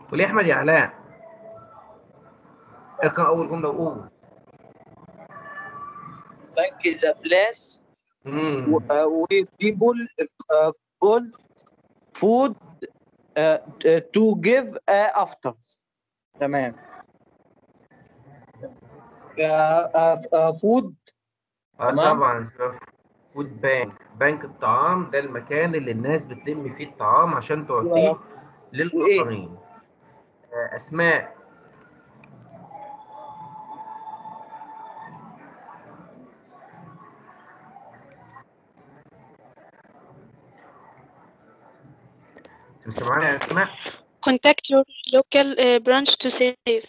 قول يا احمد يا علاء اقرا اول جمله وقول bank is a place مم. uh, where people uh, call food uh, to give uh, after تمام uh, uh, uh, food اه تمام. طبعا فود بانك بنك الطعام ده المكان اللي الناس بتلم فيه الطعام عشان تعطيه و- للآخرين آه، أسماء انت سامعاني يا أسماء؟ Contact your local uh, branch to save.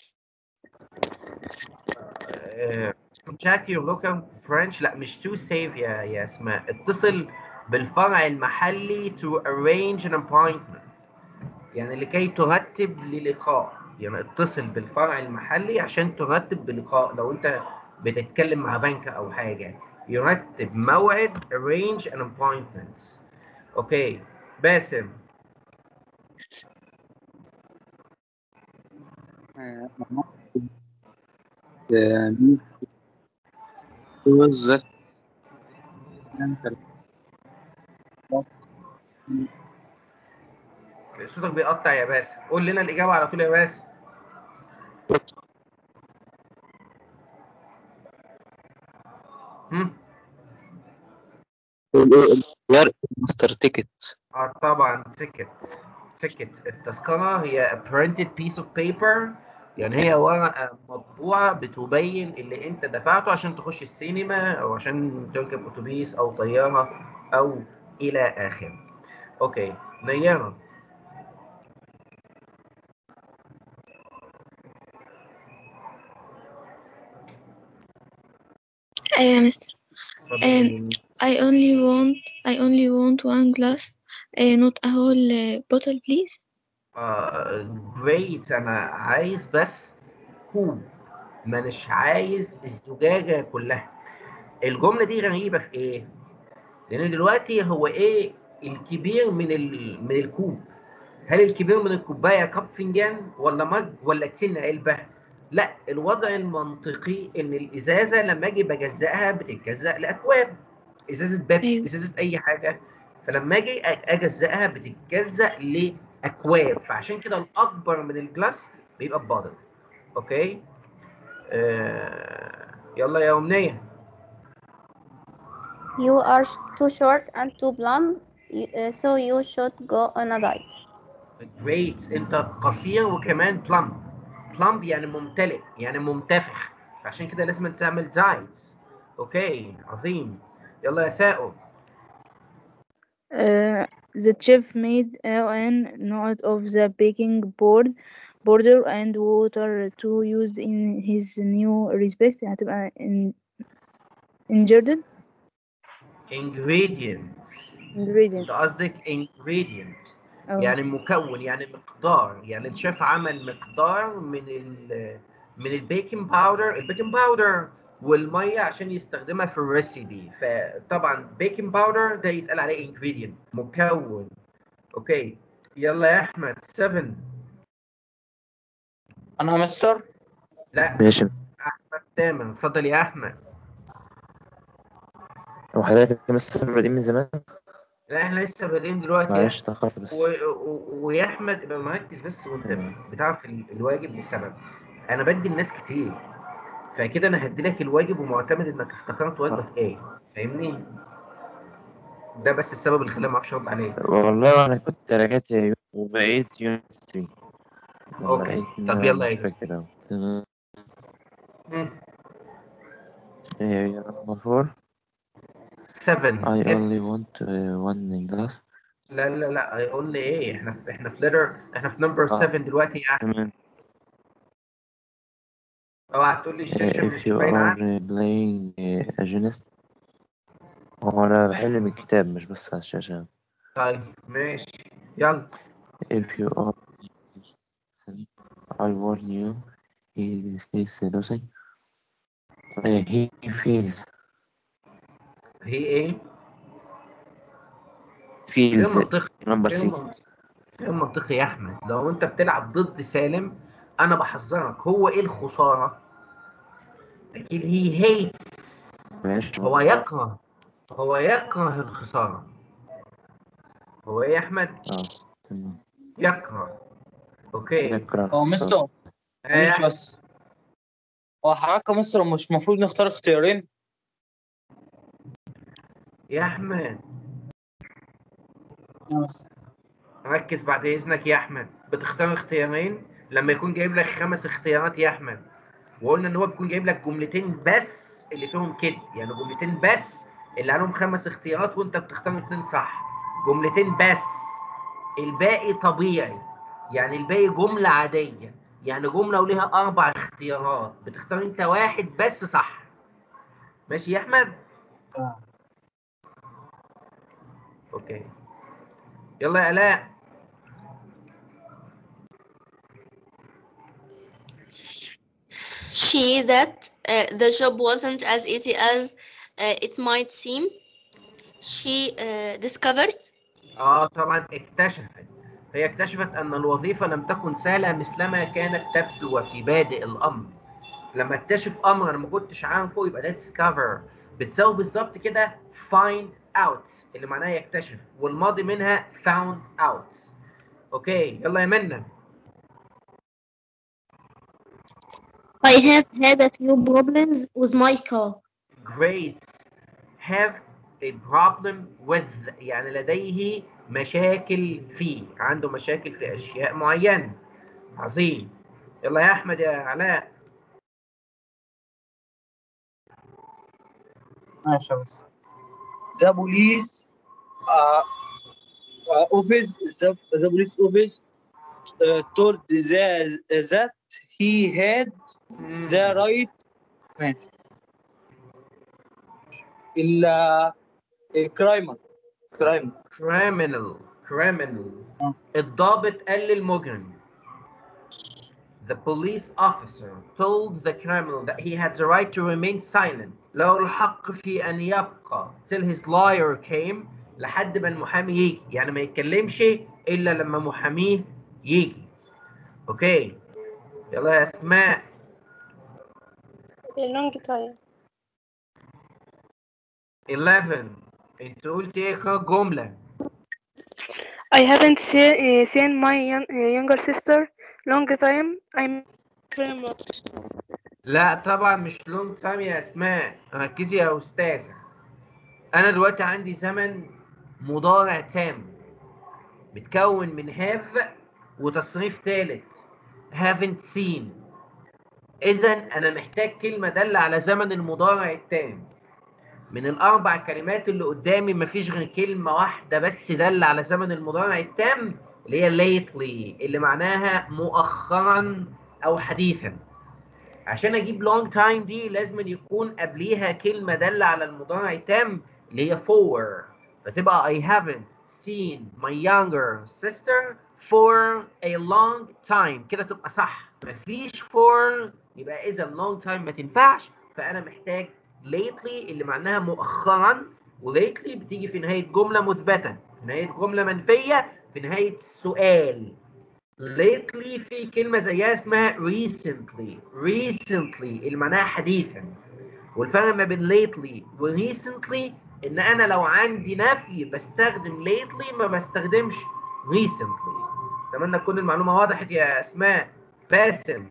آه، contact your local branch لا مش to save يا يا أسماء اتصل بالفرع المحلي to arrange an appointment يعني لكي ترتب للقاء يعني اتصل بالفرع المحلي عشان ترتب بلقاء لو انت بتتكلم مع بنك او حاجة يرتب موعد arrange an appointment اوكي باسم was صوتك بيقطع يا باسم قول لنا الإجابة على طول يا باسم هم؟ where master ticket اه طبعا تيكت تيكت التذكرة هي a printed piece of paper يعني هي ورقة مطبوعة بتبين اللي انت دفعته عشان تخش السينما او عشان تركب اتوبيس او طيارة او الى اخره اوكي نيرة أيوة يا مستر اتفضلي. I only want I only want one glass uh, not a whole uh, bottle please آه جريت انا عايز بس كوب مانيش عايز الزجاجة كلها الجملة دي غريبة في ايه؟ لان دلوقتي هو ايه الكبير من ال... من الكوب هل الكبير من الكوبايه كب فنجان ولا مج ولا تين علبه لا الوضع المنطقي ان الازازه لما اجي بجزأها بتتجزأ لاكواب ازازه بيبسي أيوة. ازازه اي حاجه فلما اجي أ- اجزأها بتتجزأ لاكواب فعشان كده الاكبر من الجلاس بيبقى ببادل اوكي آه... يلا يا امنيه You are sh- too short and too plump, y- uh, so you should go on a diet. جريت انت قصير وكمان plump plump يعني ممتلئ يعني منتفخ عشان كده لازم تعمل دايتس اوكي عظيم يلا يا ثاؤ Uh, the chef made an note of the baking board border and water to use in his new recipe هتبقى in ingredient ingredients ingredient انت قصدك ingredient أو يعني مكون يعني مقدار يعني الشيف عمل مقدار من ال من البيكنج باودر البيكنج باودر والميه عشان يستخدمها في الريسيبي فطبعا بيكنج باودر ده يتقال عليه ingredient مكون اوكي يلا يا احمد 7 انا مستر لا ماشي احمد تامر اتفضل يا احمد هو حضرتك لسه بادئين من زمان لا احنا لسه بادئين دلوقتي يا معلش اتأخرت بس و... و... ويا احمد ابقى مركز بس وانت تمام. بتعرف ال- الواجب لسبب انا بدي الناس كتير فكده انا هدي لك الواجب ومعتمد انك افتكرت واجبك ايه فاهمني ده بس السبب اللي خلاني ما اعرفش ارد عليك والله أنا كنت راجعت يوم وبقيت يوم 3 لما أوكي. لقيت إن طب أنا يلا مش إيه؟ فاكر أوي تمام مم. إيه، number four 7 I only want uh, one glass لا لا لا هيقول لي ايه احنا في احنا في ليتر احنا في نمبر آه. 7 دلوقتي يا احمد تمام اوعى تقول لي الشاشه Uh, مش if you باينه are عندي uh, playing uh, a gymnast هو أنا بحل من الكتاب مش بس على الشاشة طيب ماشي يلا If you are I warn you he is losing uh, he feels هي ايه feels غير منطقي number غير six منطقي غير منطقي يا احمد لو انت بتلعب ضد سالم انا بحذرك هو ايه الخساره اكيد هي هيتس ماشي هو يكره هو يكره الخساره هو ايه يا احمد اه تمام يكره اوكي يكره هو مستر آه، معلش بس هو حضرتك يا مستر مش المفروض نختار اختيارين يا احمد يا مستر. ركز بعد اذنك يا احمد بتختار اختيارين لما يكون جايب لك خمس اختيارات يا احمد وقلنا ان هو بيكون جايب لك جملتين بس اللي فيهم كده يعني جملتين بس اللي عليهم خمس اختيارات وانت بتختار اتنين صح جملتين بس الباقي طبيعي يعني الباقي جملة عادية يعني جملة وليها أربع اختيارات بتختار أنت واحد بس صح ماشي يا أحمد؟ آه. أوكي يلا يا آلاء she that uh, the job wasn't as easy as uh, it might seem. She uh, discovered اه طبعا اكتشفت هي اكتشفت ان الوظيفه لم تكن سهله مثلما كانت تبدو في بادئ الامر لما اكتشف امر انا ما كنتش عارفه يبقى ده discover بتساوي بالظبط كده find out اللي معناها يكتشف والماضي منها found out اوكي يلا يا منى I have had a few problems with my car. great have a problem with يعني لديه مشاكل فيه عنده مشاكل في اشياء معينه عظيم يلا يا احمد يا علاء ماشي يا مستر The police uh, uh, office the, the police office uh, told the, that he had the right ماشي ال الكرايمر كرايمر criminal criminal آه. الضابط قال للمجرم The police officer told the criminal that he had the right to remain silent له الحق في أن يبقى till his lawyer came لحد ما المحامي يجي يعني ما يتكلمش إلا لما محاميه يجي أوكي يلا يا أسماء long time 11 أنت قلت إيه كجملة I haven't see, uh, seen my young, uh, younger sister long time I'm criminal لا طبعا مش لونج تايم يا اسماء ركزي يا استاذه انا دلوقتي عندي زمن مضارع تام بتكون من have وتصريف ثالث haven't seen اذا انا محتاج كلمه داله على زمن المضارع التام من الاربع كلمات اللي قدامي مفيش غير كلمه واحده بس داله على زمن المضارع التام اللي هي lately اللي معناها مؤخرا او حديثا عشان اجيب long time دي لازم يكون قبليها كلمه داله على المضارع التام اللي هي for فتبقى I haven't seen my younger sister for a long time كده تبقى صح مفيش for يبقى اذا long time ما تنفعش فانا محتاج lately اللي معناها مؤخرا و lately بتيجي في نهايه جمله مثبته في نهايه جمله منفيه في نهايه السؤال lately في كلمة زيها اسمها recently recently اللي معناها حديثا والفرق ما بين lately و recently ان انا لو عندي نفي بستخدم lately ما بستخدمش recently اتمنى تكون المعلومة وضحت يا اسماء باسم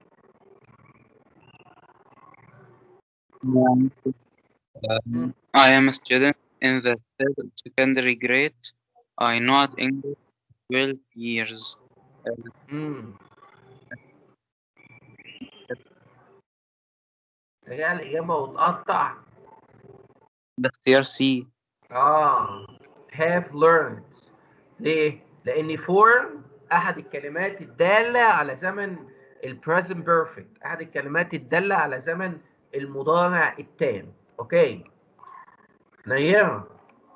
I am a student in the third secondary grade. I know English 12 years. امم هي الإجابة وتقطع ده اختيار سي اه have learned ليه؟ لأن for أحد الكلمات الدالة على زمن ال present perfect أحد الكلمات الدالة على زمن المضارع التام أوكي نيرة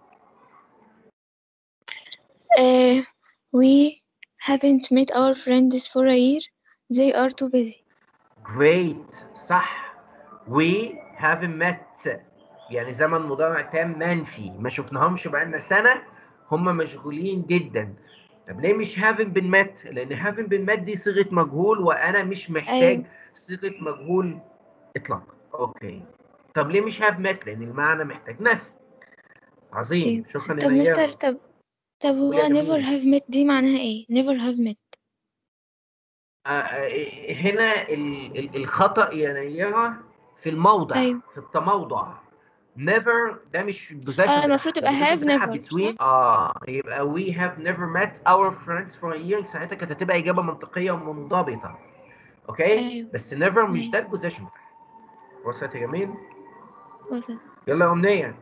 Uh, we haven't met our friends for a year. They are too busy. great صح we haven't met يعني زمن مضارع تام منفي ما شفناهمش بقالنا سنة هم مشغولين جدا طب ليه مش haven't been met لان haven't been met دي صيغه مجهول وانا مش محتاج أيوة. صيغه مجهول اطلاقا اوكي طب ليه مش have met لان المعنى محتاج نفي عظيم أيوة. شكرا طب يا مستر ميار طب طب هو قولي يا never جميل. have met دي معناها ايه never have met آه، آه، هنا ال- ال- الخطأ يا نيرة في الموضع أيوة. في التموضع never ده مش possession اه المفروض تبقى الpossession have بتاعها never between صح؟ اه يبقى we have never met our friends for a year ساعتها كانت هتبقى إجابة منطقية ومنضبطة اوكي أيوة. بس never مش أيوة. ده البوزيشن بتاعها وصلت يا جميل وصل يلا يا أمنية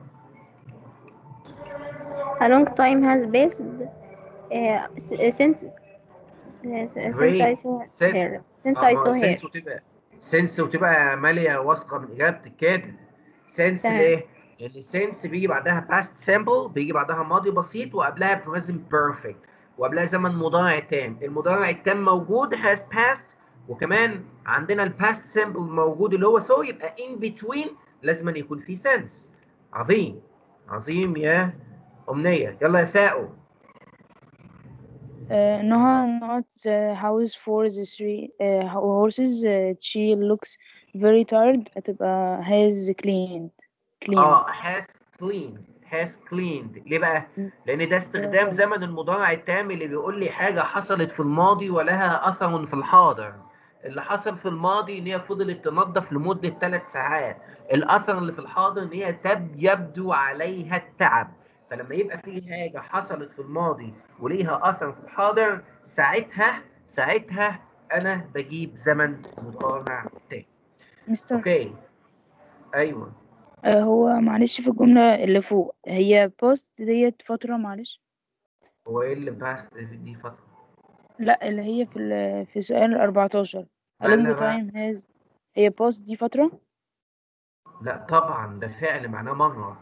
A long time has passed uh, s- since uh, since I saw Sit. her. Since آه، I ما هو saw her. sense وتبقى سنس وتبقى مالية واثقة من إجابتك كده سنس تمام. ليه؟ لأن سنس بيجي بعدها past simple بيجي بعدها ماضي بسيط وقبلها present perfect وقبلها زمن مضارع تام المضارع التام موجود has passed وكمان عندنا ال past simple موجود اللي هو so يبقى in between لازم أن يكون في sense عظيم عظيم يا أمنية يلا يا ثاؤ Uh, Noah not the house for the three uh, horses. Uh, she looks very tired. هتبقى has cleaned. cleaned. اه has cleaned has cleaned ليه بقى؟ لأن ده استخدام زمن المضارع التام اللي بيقول لي حاجة حصلت في الماضي ولها أثر في الحاضر. اللي حصل في الماضي إن هي فضلت تنظف لمدة ثلاث ساعات. الأثر اللي في الحاضر إن هي تب يبدو عليها التعب. فلما يبقى في حاجة حصلت في الماضي وليها أثر في الحاضر ساعتها ساعتها أنا بجيب زمن مضارع تام. مستر أوكي. أيوه. آه هو معلش في الجملة اللي فوق هي post ديت فترة معلش هو إيه اللي باست دي فترة؟ لا اللي هي في ال- في سؤال 14 a مالها long بقى؟ time has هي post دي فترة لا طبعا ده فعل معناه مرة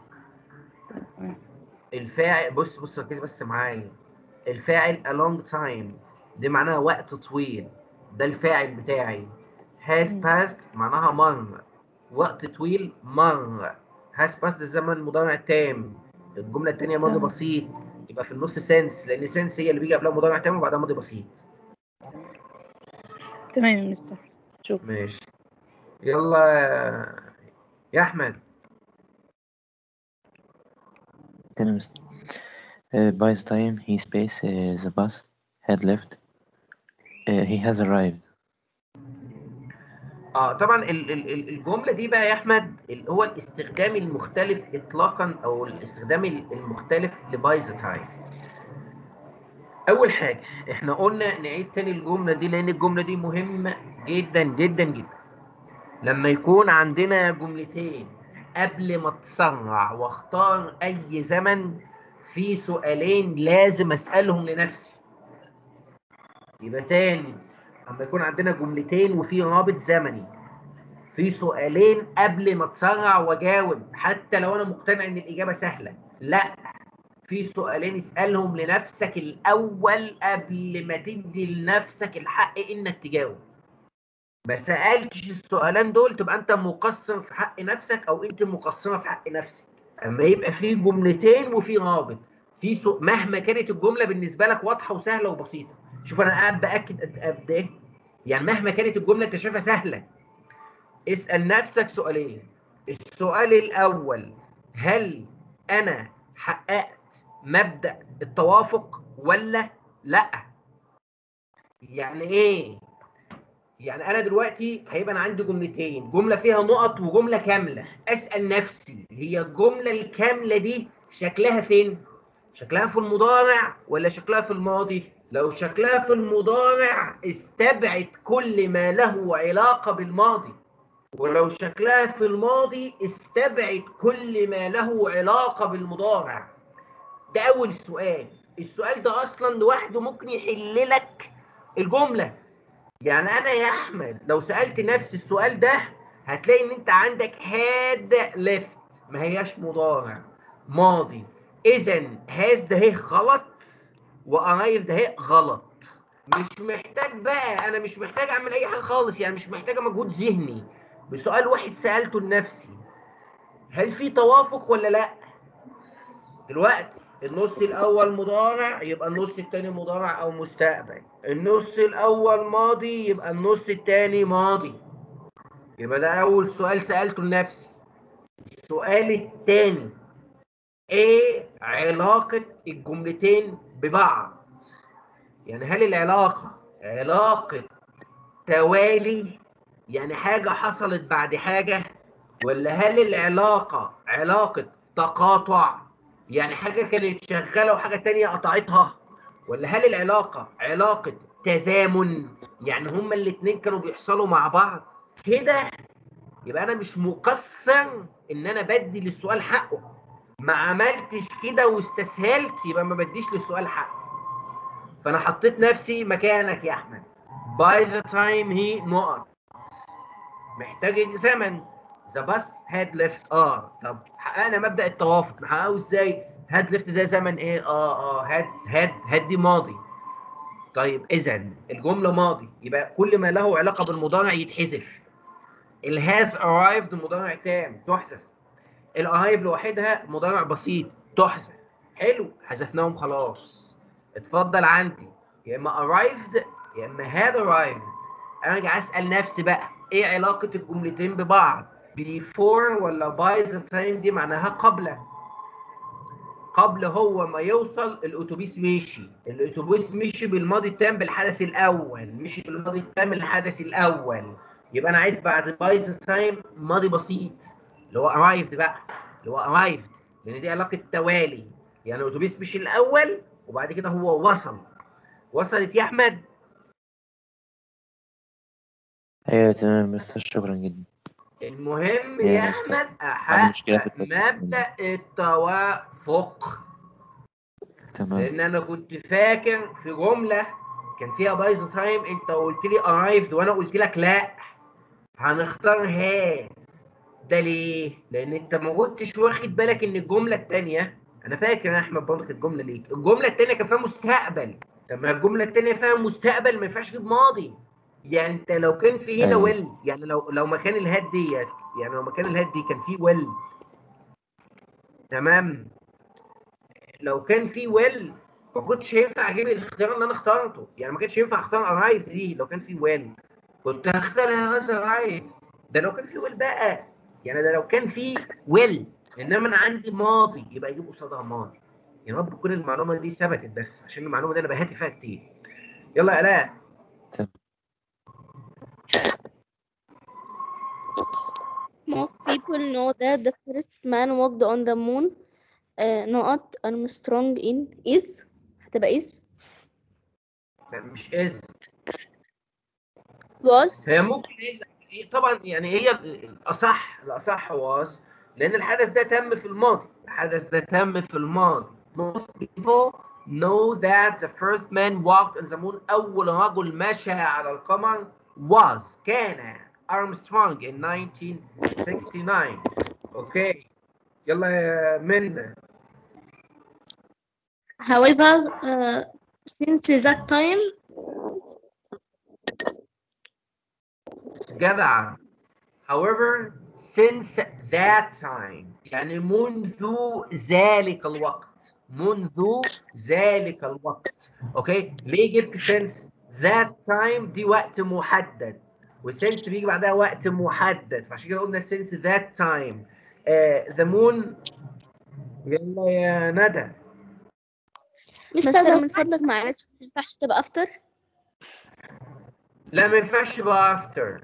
الفاعل بص بص ركز بس معايا الفاعل a long time دي معناها وقت طويل ده الفاعل بتاعي has مم. passed معناها مر وقت طويل مر has passed الزمن مضارع تام الجملة التانية ماضي تمام. بسيط يبقى في النص سنس لأن سنس هي اللي بيجي قبلها مضارع تام وبعدها ماضي بسيط تمام يا مستر شكرا ماشي يلا يا أحمد تمام uh, by the time he space uh, the bus had left uh, he has arrived اه طبعا ال- ال- ال- الجمله دي بقى يا احمد ال- هو الاستخدام المختلف اطلاقا او الاستخدام ال- المختلف لباي ذا تايم اول حاجه احنا قلنا نعيد تاني الجمله دي لان الجمله دي مهمه جدا جدا جدا لما يكون عندنا جملتين قبل ما اتسرع واختار اي زمن في سؤالين لازم اسالهم لنفسي يبقى تاني لما يكون عندنا جملتين وفي رابط زمني في سؤالين قبل ما اتسرع واجاوب حتى لو انا مقتنع ان الاجابه سهله لا في سؤالين اسالهم لنفسك الاول قبل ما تدي لنفسك الحق انك تجاوب ما سالتش السؤالين دول تبقى انت مقصر في حق نفسك او انت مقصره في حق نفسك اما يبقى في جملتين وفي رابط في سو... مهما كانت الجمله بالنسبه لك واضحه وسهله وبسيطه شوف انا قاعد باكد قد قد ايه يعني مهما كانت الجمله انت شايفها سهله اسال نفسك سؤالين السؤال الاول هل انا حققت مبدا التوافق ولا لا يعني ايه يعني انا دلوقتي هيبقى انا عندي جملتين جمله فيها نقط وجمله كامله اسال نفسي هي الجمله الكامله دي شكلها فين شكلها في المضارع ولا شكلها في الماضي لو شكلها في المضارع استبعد كل ما له علاقه بالماضي ولو شكلها في الماضي استبعد كل ما له علاقه بالمضارع ده اول سؤال السؤال ده اصلا لوحده ممكن يحل لك الجمله يعني انا يا احمد لو سالت نفسي السؤال ده هتلاقي ان انت عندك هاد ليفت ما هياش مضارع ماضي اذا هاز ده هي غلط وارايف ده هي غلط مش محتاج بقى انا مش محتاج اعمل اي حاجه خالص يعني مش محتاجه مجهود ذهني بسؤال واحد سالته لنفسي هل في توافق ولا لا دلوقتي النص الاول مضارع يبقى النص التاني مضارع او مستقبل النص الاول ماضي يبقى النص التاني ماضي يبقى ده اول سؤال سألته لنفسي السؤال التاني ايه علاقة الجملتين ببعض يعني هل العلاقة علاقة توالي يعني حاجة حصلت بعد حاجة ولا هل العلاقة علاقة تقاطع يعني حاجة كانت شغالة وحاجة تانية قطعتها ولا هل العلاقة علاقة تزامن يعني هما الاتنين كانوا بيحصلوا مع بعض كده يبقى أنا مش مقصر إن أنا بدي للسؤال حقه ما عملتش كده واستسهلت يبقى ما بديش للسؤال حقه فأنا حطيت نفسي مكانك يا أحمد by the time he نقط محتاج زمن the bus had left اه طب حققنا مبدأ التوافق نحققه ازاي had left ده زمن ايه اه اه had had had دي ماضي طيب اذا الجملة ماضي يبقى كل ما له علاقة بالمضارع يتحذف ال has arrived مضارع تام تحذف ال arrive لوحدها مضارع بسيط تحذف حلو حذفناهم خلاص اتفضل عندي يا اما arrived يا اما had arrived انا ارجع اسال نفسي بقى ايه علاقه الجملتين ببعض before ولا by the time دي معناها قبل قبل هو ما يوصل الاتوبيس مشي الاتوبيس مشي بالماضي التام بالحدث الاول مشي بالماضي التام الحدث الاول يبقى انا عايز بعد by the time ماضي بسيط اللي هو arrived بقى اللي هو arrived لان دي علاقه توالي يعني الاتوبيس مشي الاول وبعد كده هو وصل وصلت يا احمد ايوه تمام مستر شكرا جدا المهم يا يا دكتور. احمد عندي مشكلة في احقق التوفيق. مبدا التوافق تمام لان انا كنت فاكر في جمله كان فيها باي ذا تايم انت قلت لي arrived وانا قلت لك لا هنختار هاز ده ليه؟ لان انت ما كنتش واخد بالك ان الجمله الثانيه انا فاكر يا احمد برضه الجمله ليك الجمله الثانيه كان فيها مستقبل طب ما الجمله الثانيه فيها مستقبل ما ينفعش تجيب ماضي يعني انت لو كان في هنا أيوة. ويل يعني لو لو مكان الهاد ديت يعني لو مكان الهاد دي كان في ويل تمام لو كان في ويل ما كنتش هينفع اجيب الاختيار اللي انا اخترته يعني ما كانش ينفع اختار ارايف دي لو كان في ويل كنت هختار هذا ارايف ده لو كان في ويل بقى يعني ده لو كان في ويل انما انا عندي ماضي يبقى يجيب قصادها ماضي يا رب تكون المعلومه دي ثبتت بس عشان المعلومه دي انا بهاتي فيها كتير يلا يا الاء Most people know that the first man walked on the moon uh, نقط Armstrong in is هتبقى is لا، مش از was هي ممكن إز طبعا يعني هي الاصح الاصح واز لان الحدث ده تم في الماضي الحدث ده تم في الماضي most people know that the first man walked on the moon اول رجل مشى على القمر was كان Armstrong in 1969 اوكي يلا يا منى However, uh, since that time, جدع however since that time يعني منذ ذلك الوقت منذ ذلك الوقت اوكي ليه جبت since that time دي وقت محدد وسنس بيجي بعدها وقت محدد فعشان كده قلنا since that time uh, the moon يلا يا ندى مستر من فضلك معلش ما تنفعش تبقى after لا ما ينفعش يبقى after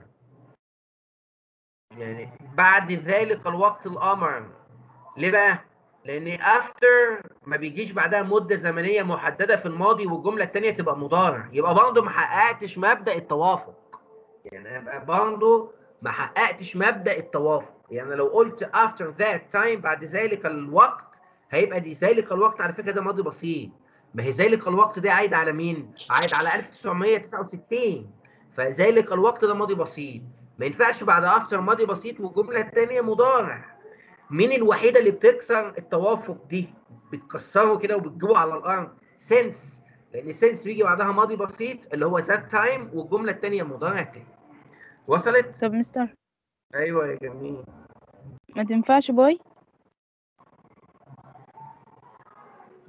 يعني بعد ذلك الوقت الأمر ليه بقى؟ لأن after ما بيجيش بعدها مدة زمنية محددة في الماضي والجملة التانية تبقى مضارع يبقى برضه ما حققتش مبدأ التوافق يعني أبقى برضه ما حققتش مبدأ التوافق يعني لو قلت after that time بعد ذلك الوقت هيبقى دي ذلك الوقت على فكرة ده ماضي بسيط ما هي ذلك الوقت ده عايد على مين؟ عايد على 1969 فذلك الوقت ده ماضي بسيط ما ينفعش بعد افتر ماضي بسيط والجمله الثانيه مضارع مين الوحيده اللي بتكسر التوافق دي بتكسره كده وبتجيبه على الارض سنس لان سنس بيجي بعدها ماضي بسيط اللي هو ذات تايم والجمله الثانيه مضارع تاني وصلت طب مستر ايوه يا جميل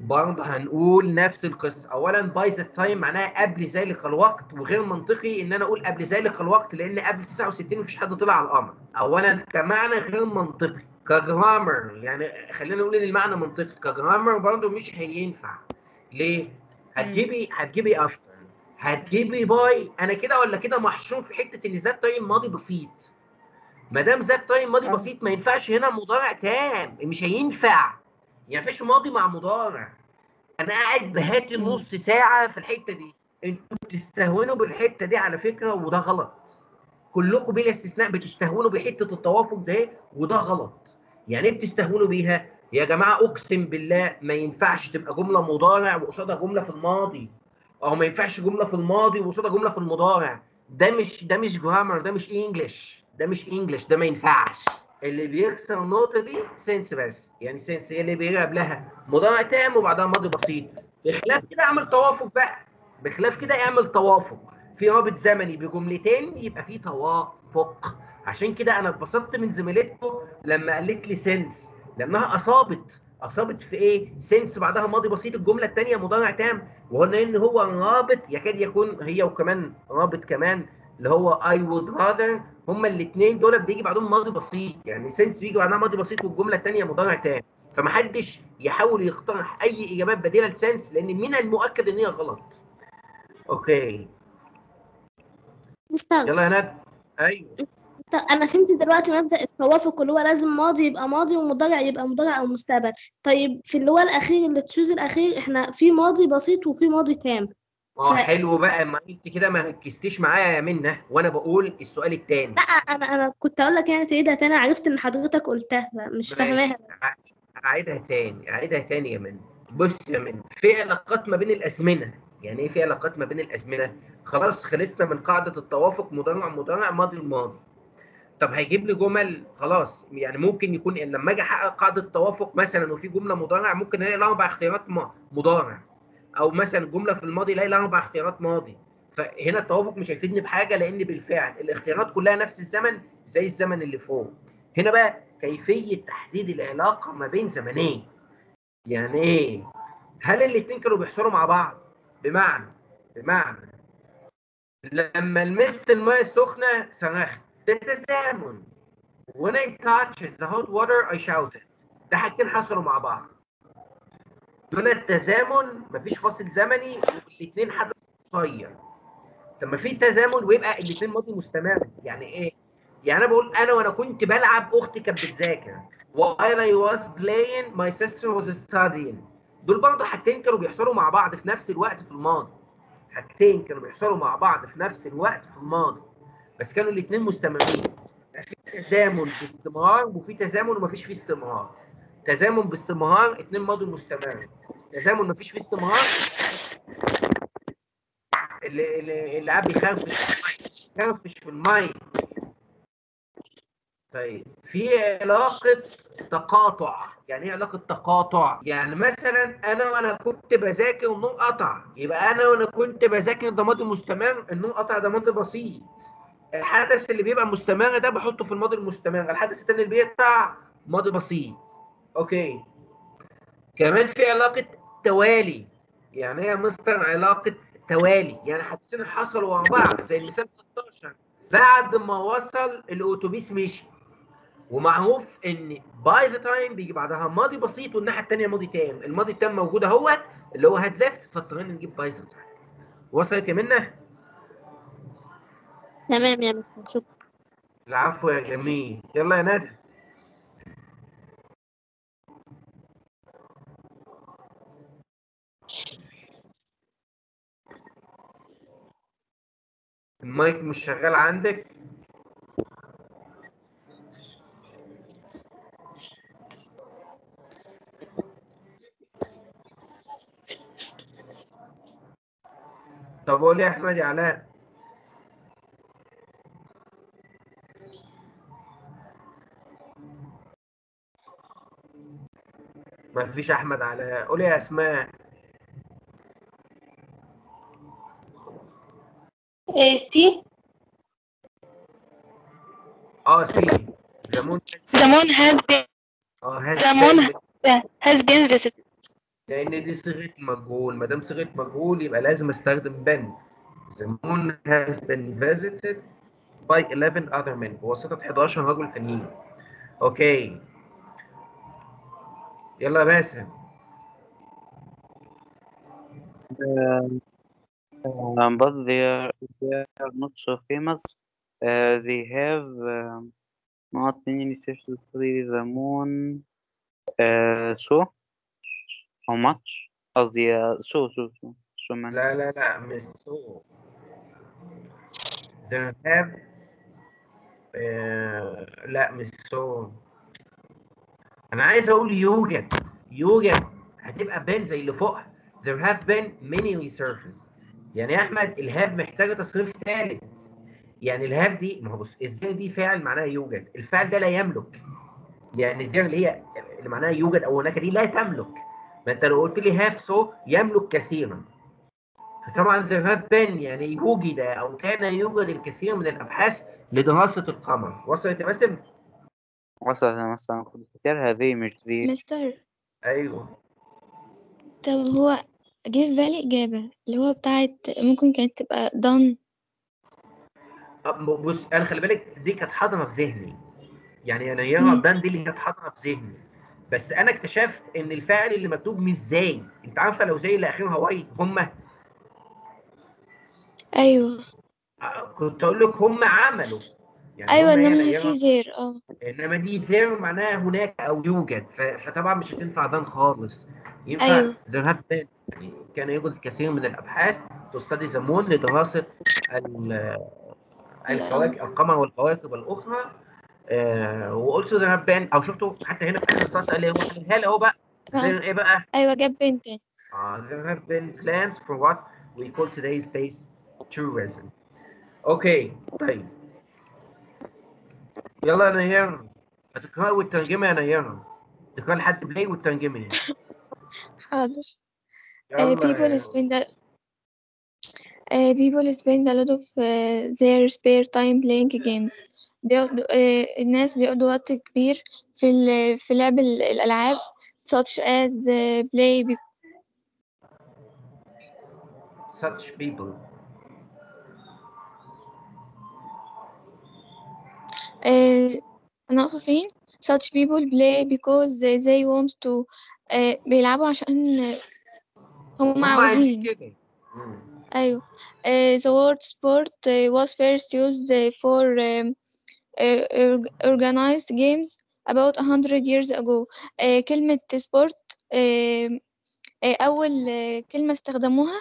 برضه هنقول نفس القصه اولا باي ذا تايم معناها قبل ذلك الوقت وغير منطقي ان انا اقول قبل ذلك الوقت لان قبل 69 مفيش حد طلع على القمر اولا كمعنى غير منطقي كجرامر يعني خلينا نقول ان المعنى منطقي كجرامر برضه مش هينفع ليه هتجيبي هتجيبي افتر هتجيبي باي انا كده ولا كده محشور في حته ان ذات تايم ماضي بسيط ما دام ذات تايم ماضي بسيط ما ينفعش هنا مضارع تام مش هينفع يعني مفيش ماضي مع مضارع انا قاعد بهاتي نص ساعه في الحته دي انتوا بتستهونوا بالحته دي على فكره وده غلط كلكم بلا استثناء بتستهونوا بحته التوافق ده وده غلط يعني ايه بتستهونوا بيها يا جماعه اقسم بالله ما ينفعش تبقى جمله مضارع وقصادها جمله في الماضي او ما ينفعش جمله في الماضي وقصادها جمله في المضارع ده مش ده مش جرامر ده مش انجلش ده مش انجلش ده ما ينفعش اللي بيكسر النقطه دي سنس بس يعني سنس هي اللي بيجي قبلها مضارع تام وبعدها ماضي بسيط بخلاف كده اعمل توافق بقى بخلاف كده اعمل توافق في رابط زمني بجملتين يبقى في توافق عشان كده انا اتبسطت من زميلتكم لما قالت لي سنس لانها اصابت اصابت في ايه سنس بعدها ماضي بسيط الجمله الثانيه مضارع تام وقلنا ان هو رابط يكاد يكون هي وكمان رابط كمان اللي هو I would rather هما الاثنين دول بيجي بعدهم ماضي بسيط يعني سنس بيجي بعدها ماضي بسيط والجمله الثانيه مضارع تام فمحدش يحاول يقترح اي اجابات بديله لسنس لان من المؤكد ان هي غلط اوكي مستر يلا يا ندى ايوه طب انا فهمت دلوقتي مبدأ التوافق اللي هو لازم ماضي يبقى ماضي ومضارع يبقى مضارع او مستقبل طيب في اللي هو الاخير اللي تشوز الاخير احنا في ماضي بسيط وفي ماضي تام اه ف- حلو بقى ما انت كده ما ركزتيش معايا يا منى وانا بقول السؤال الثاني لا انا انا كنت اقول لك يعني تعيدها تاني عرفت ان حضرتك قلتها مش فاهماها اعيدها تاني اعيدها تاني يا منى بص يا منى في علاقات ما بين الازمنه يعني ايه في علاقات ما بين الازمنه خلاص خلصنا من قاعده التوافق مضارع مضارع ماضي الماضي طب هيجيب لي جمل خلاص يعني ممكن يكون إن لما اجي احقق قاعده التوافق مثلا وفي جمله مضارع ممكن الاقي لها اربع اختيارات م- مضارع او مثلا جمله في الماضي الاقي لها اربع اختيارات ماضي فهنا التوافق مش هيفيدني بحاجه لان بالفعل الاختيارات كلها نفس الزمن زي الزمن اللي فوق هنا بقى كيفيه تحديد العلاقه ما بين زمنين يعني ايه هل الاثنين كانوا بيحصلوا مع بعض بمعنى بمعنى لما لمست الماء السخنه صرخت ده تزامن when I touched the hot water I shouted ده حاجتين حصلوا مع بعض دول التزامن مفيش فاصل زمني والاثنين حدث قصير طب ما في تزامن ويبقى الاثنين ماضي مستمر يعني ايه يعني انا بقول انا وانا كنت بلعب اختي كانت بتذاكر while I was playing my sister was studying دول برضه حاجتين كانوا بيحصلوا مع بعض في نفس الوقت في الماضي حاجتين كانوا بيحصلوا مع بعض في نفس الوقت في الماضي بس كانوا الاثنين مستمرين في تزامن باستمرار وفي تزامن ومفيش فيه استمرار تزامن باستمرار اتنين ماضي مستمر تزامن مفيش فيه استمرار اللي اللي اللي قاعد بيخرفش يخرفش في الميه طيب في علاقة تقاطع يعني ايه علاقة تقاطع يعني مثلا انا وانا كنت بذاكر والنور قطع يبقى انا وانا كنت بذاكر ده ماضي مستمر النور قطع ده ماضي بسيط الحدث اللي بيبقى مستمر ده بحطه في الماضي المستمر الحدث التاني اللي بيقطع ماضي بسيط اوكي كمان في علاقة توالي يعني ايه يا مستر علاقة توالي يعني حدثين حصلوا ورا بعض زي المثال 16 بعد ما وصل الاتوبيس مشي ومعروف ان باي ذا تايم بيجي بعدها ماضي بسيط والناحيه الثانيه ماضي تام الماضي التام موجود اهوت اللي هو هاد ليفت فاضطرينا نجيب باي ذا تايم وصلت يا منى تمام يا مستر شكرا العفو يا جميل يلا يا ندى المايك مش شغال عندك طب قول يا احمد يا علاء ما فيش احمد علاء قول يا اسماء سي اه سي زمون the moon has been اه هاز the moon has been visited لان دي صيغه مجهول ما دام صيغه مجهول يبقى لازم استخدم بن The moon has been visited by 11 other men بواسطه 11 رجل تانيين اوكي يلا يا باسم Um, um, but they are, they are not so famous. Uh, they have um, not many research to study the moon. Uh, so how much? قصدي uh, so so so so many. لا لا لا مش so there have آه لا مش so انا عايز اقول يوجد يوجد هتبقى بين زي اللي فوقها there have been many researchers يعني يا احمد الهاف محتاجه تصريف ثالث يعني الهاف دي ما هو بص الذير دي فاعل معناها يوجد الفعل ده لا يملك يعني الذير اللي هي اللي معناها يوجد او هناك دي لا تملك ما انت لو قلت لي هاف سو يملك كثيرا فطبعا there have been يعني وجد او كان يوجد الكثير من الابحاث لدراسه القمر وصلت يا باسم؟ وصلت مثلا كنت فاكر هذه مش ذي مستر ايوه طب هو جه في بالي إجابة اللي هو بتاعت ممكن كانت تبقى done أب- بص انا خلي بالك دي كانت حاضره في ذهني يعني انا يرى مم. دان دي اللي كانت حاضره في ذهني بس انا اكتشفت ان الفاعل اللي مكتوب مش زي انت عارفه لو زي اللي اخرها واي هم أيوه كنت اقول لك هم عملوا يعني أيوه هم هنا إنما يرى في زير اه انما دي there معناها هناك او يوجد ف- فطبعا مش هتنفع دان خالص ينفع أيوه there have been يعني كان يوجد الكثير من الابحاث تستدي زمون لدراسه ال- الكواكب القمر والكواكب الاخرى آه والسو there have been او شفتوا حتى هنا في اخر السطر قال لي هو قالها لي اهو بقى آه. there ايه بقى؟ أيوه جاب بنت تاني Uh, there have been plans for what we call today space tourism. اوكي طيب يلا يا نيار هتقرأي والترجمة يا نيار تقرأي لحد بلاي والترجمة حاضر uh, يلا people يا- spend a uh, people spend a lot of uh, their spare time playing games بيقضوا uh, الناس بيقضوا وقت كبير في ال- في لعب ال- الألعاب such as uh, play be- such people uh, أنا واقفة فين such people play because they they want to uh, بيلعبوا عشان هم هم عايزين عاوزين كده مم. أيوه uh, the word sport uh, was first used uh, for um, uh, org- organized games about a hundred years ago uh, كلمة sport uh, uh, أول uh, كلمة استخدموها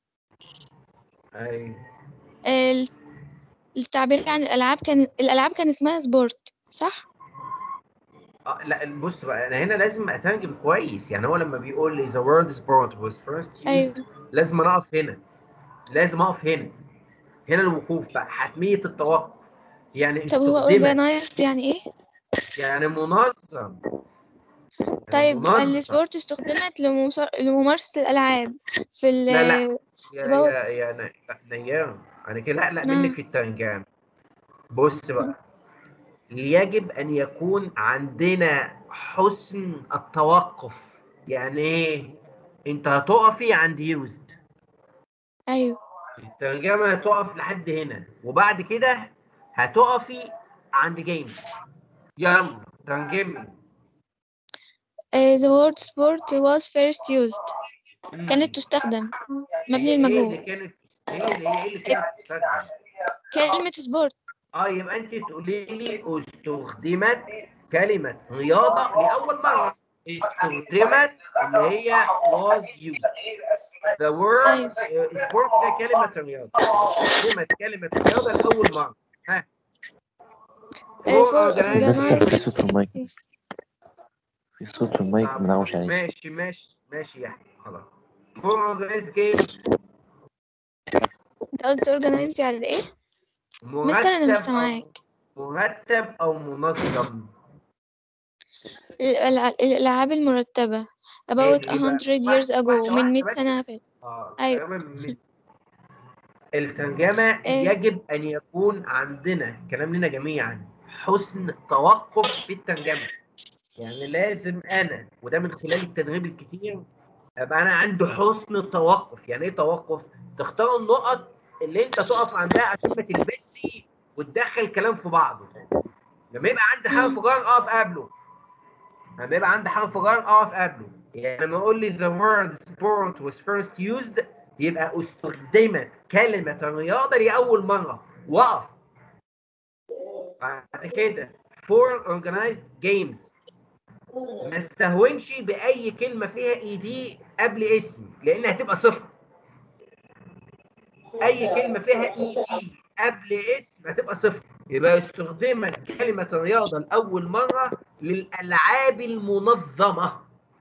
ايوه uh, التعبير عن الألعاب كان الألعاب كان اسمها سبورت صح؟ آه لا بص بقى انا هنا لازم اترجم كويس يعني هو لما بيقول لي the word sport was first used أيوه لازم أنا اقف هنا لازم اقف هنا هنا الوقوف بقى حتمية التوقف يعني طب هو استخدمت organized يعني إيه؟ يعني منظم طيب منظم. السبورت استخدمت لممس- لممارسة الألعاب في ال لا لا يا يبقى هو- يا يا ن- نيام انا كده لا لا نعم. منك في الترجمة بص بقى يجب ان يكون عندنا حسن التوقف يعني ايه انت هتقفي عند يوزد أيوه الترجمة هتقف لحد هنا وبعد كده هتقفي عند جيمز يلا ترجمي uh, the word sport was first used مم. كانت تستخدم مبني هي- هي اللي المجهول كانت هي اللي هي اللي كانت بتستخدم كلمة سبورت اه يبقى انت تقولي لي استخدمت كلمة رياضة لأول مرة استخدمت اللي هي was used the word أيوه. uh, sport ده كلمة رياضة استخدمت كلمة رياضة لأول مرة ها آه، For for organized مستر في organized صوت في المايك في صوت في المايك آه، منعوش عليه ماشي ماشي ماشي يا احمد خلاص for organized games انت قلت organized يعني ايه؟ مستر انا مش مرتب أو سامعاك مرتب أو منظم الألع- الألعاب المرتبة about إيه a بقى؟ hundred واحدة- years ago واحدة من 100 واحدة بس. سنة فاتت اه أيوة. تمام من- الترجمة إيه. يجب أن يكون عندنا كلام لنا جميعا حسن توقف في الترجمة يعني لازم أنا وده من خلال التدريب الكتير يبقى انا عندي حسن التوقف يعني ايه توقف تختار النقط اللي انت تقف عندها عشان ما تلبسي وتدخل كلام في بعضه لما يبقى عندي حرف جر اقف قبله لما يبقى عندي حرف جر اقف قبله يعني لما اقول لي the word sport was first used يبقى استخدمت كلمة الرياضة لأول مرة وقف بعد كده for organized games ما استهونش بأي كلمة فيها اي دي قبل اسمي لأن هتبقى صفر أي كلمة فيها اي دي قبل اسم هتبقى صفر يبقى استخدمت كلمة الرياضة لأول مرة للألعاب المنظمة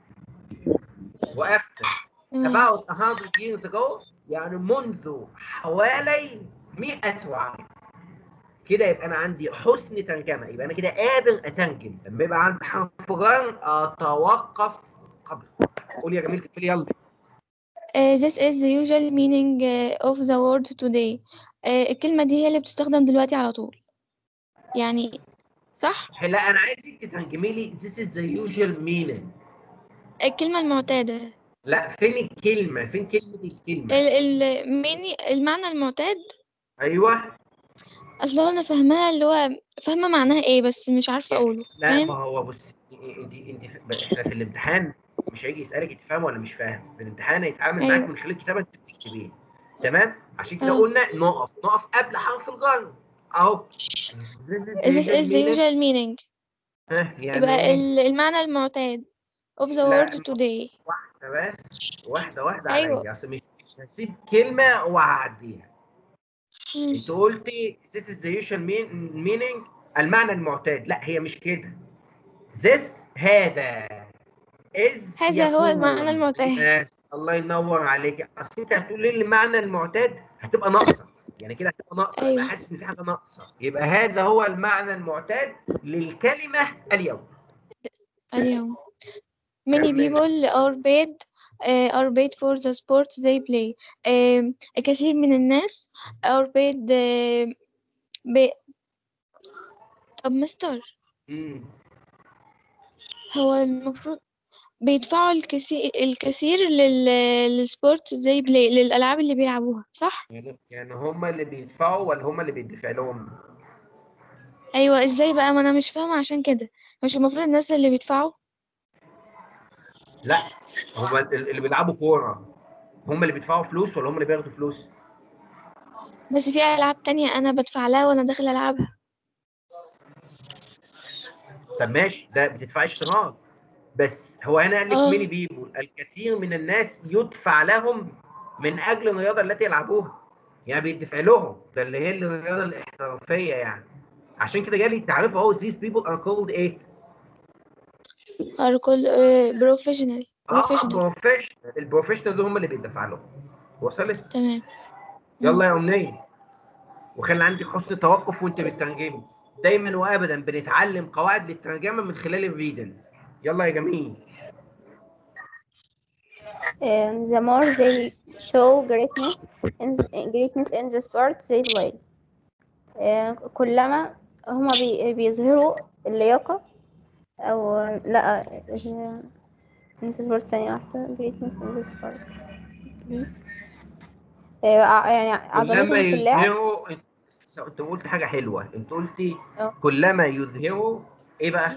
وقفت about 100 years ago يعني منذ حوالي 100 عام كده يبقى انا عندي حسن ترجمه يبقى انا كده قادر اترجم لما يبقى عندي حرف جر اتوقف قبل قول يا جميل تقول يلا Uh, this is the usual meaning uh, of the word today. Uh, الكلمة دي هي اللي بتستخدم دلوقتي على طول. يعني صح؟ لا انا عايزك تترجمي لي this is the usual meaning الكلمة المعتادة. لا فين الكلمه فين كلمه الكلمه ال ال meaning- المعنى المعتاد ايوه أصل هو أنا فاهماها اللي هو فاهمة معناها إيه بس مش عارفة أقوله لا فاهم؟ ما هو بص انت انت احنا في الامتحان مش هيجي يسالك انت فاهم ولا مش فاهم في الامتحان هيتعامل معاك أيوة. من خلال الكتابه انت بتكتبيه تمام عشان كده اه. قلنا نقف نقف قبل حرف الجر اهو This is the usual meaning. ها يعني يبقى ايه ال- المعنى المعتاد of the لا، word today. واحده بس واحده واحده أيوة. عليا اصل مش مش هسيب كلمه وهعديها مم. انت قلتي this is the usual mean- meaning المعنى المعتاد لا هي مش كده this هذا is هذا هو يكون. المعنى المعتاد. بس الله ينور عليك اصل انت هتقولي لي المعنى المعتاد هتبقى ناقصه يعني كده هتبقى ناقصه أيوة. يبقى حاسس ان في حاجه ناقصه يبقى هذا هو المعنى المعتاد للكلمه اليوم اليوم. Many كمل. people are paid uh, are paid for the sport they play. Um, الكثير من الناس are paid uh, ب... طب مستر مم. هو المفروض بيدفعوا الكثير الكثير لل... للسبورت زي بلاي للألعاب اللي بيلعبوها صح؟ يعني يعني هم اللي بيدفعوا ولا هم اللي بيدفع لهم أيوة ازاي بقى ما أنا مش فاهمة عشان كده مش المفروض الناس اللي بيدفعوا لا هم اللي بيلعبوا كوره هم اللي بيدفعوا فلوس ولا هم اللي بياخدوا فلوس بس في ألعاب تانية أنا بدفع لها وأنا داخل ألعبها طب ماشي ده بتدفعي اشتراك بس هو هنا قال لك آه. ميني بيبول الكثير من الناس يدفع لهم من اجل الرياضه التي يلعبوها يعني بيدفع لهم ده اللي هي الرياضه الاحترافيه يعني عشان كده جالي التعريف اهو these people are called ايه؟ are called uh, professional اه professional بروفيشنال البروفيشنال دول هم اللي بيدفع لهم وصلت؟ تمام يلا يا امنيه وخلي عندك حسن توقف وانت بتترجمي دايما وابدا بنتعلم قواعد للترجمه من خلال الريدنج يلا يا جميل Um, the more they show greatness in greatness in the sport they play. Uh, كلما هما بي بيظهروا اللياقة أو لا uh, in the sport ثانية واحدة greatness in the sport. uh, يعني عضلاتهم كلما في اللعب يظهروا انت انت قلت حاجه حلوه انت قلتي اه. كلما يظهروا ايه بقى؟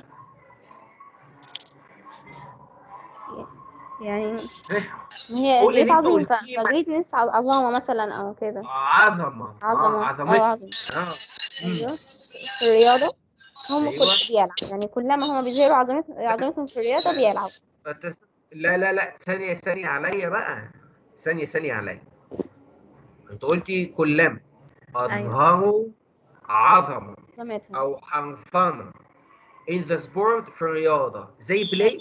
يعني هي قولي جريت اللي انت عظيم قلتيه ما- فجريتنس عظامة مثلا أو كده عظمه عظمة اه اه عظمتك عظمة اه مم. أيوه في الرياضة هم أيوة. كل بيلعب يعني كلما هم بيظهروا عظمت عظمتهم في الرياضة بيلعبوا أنت- لا لا لا ثانيه ثانيه عليا بقى ثانيه ثانيه عليا انت قلتي كلما اظهروا عظمه عظمتهم او حنفنه in the sport في الرياضه زي بلاي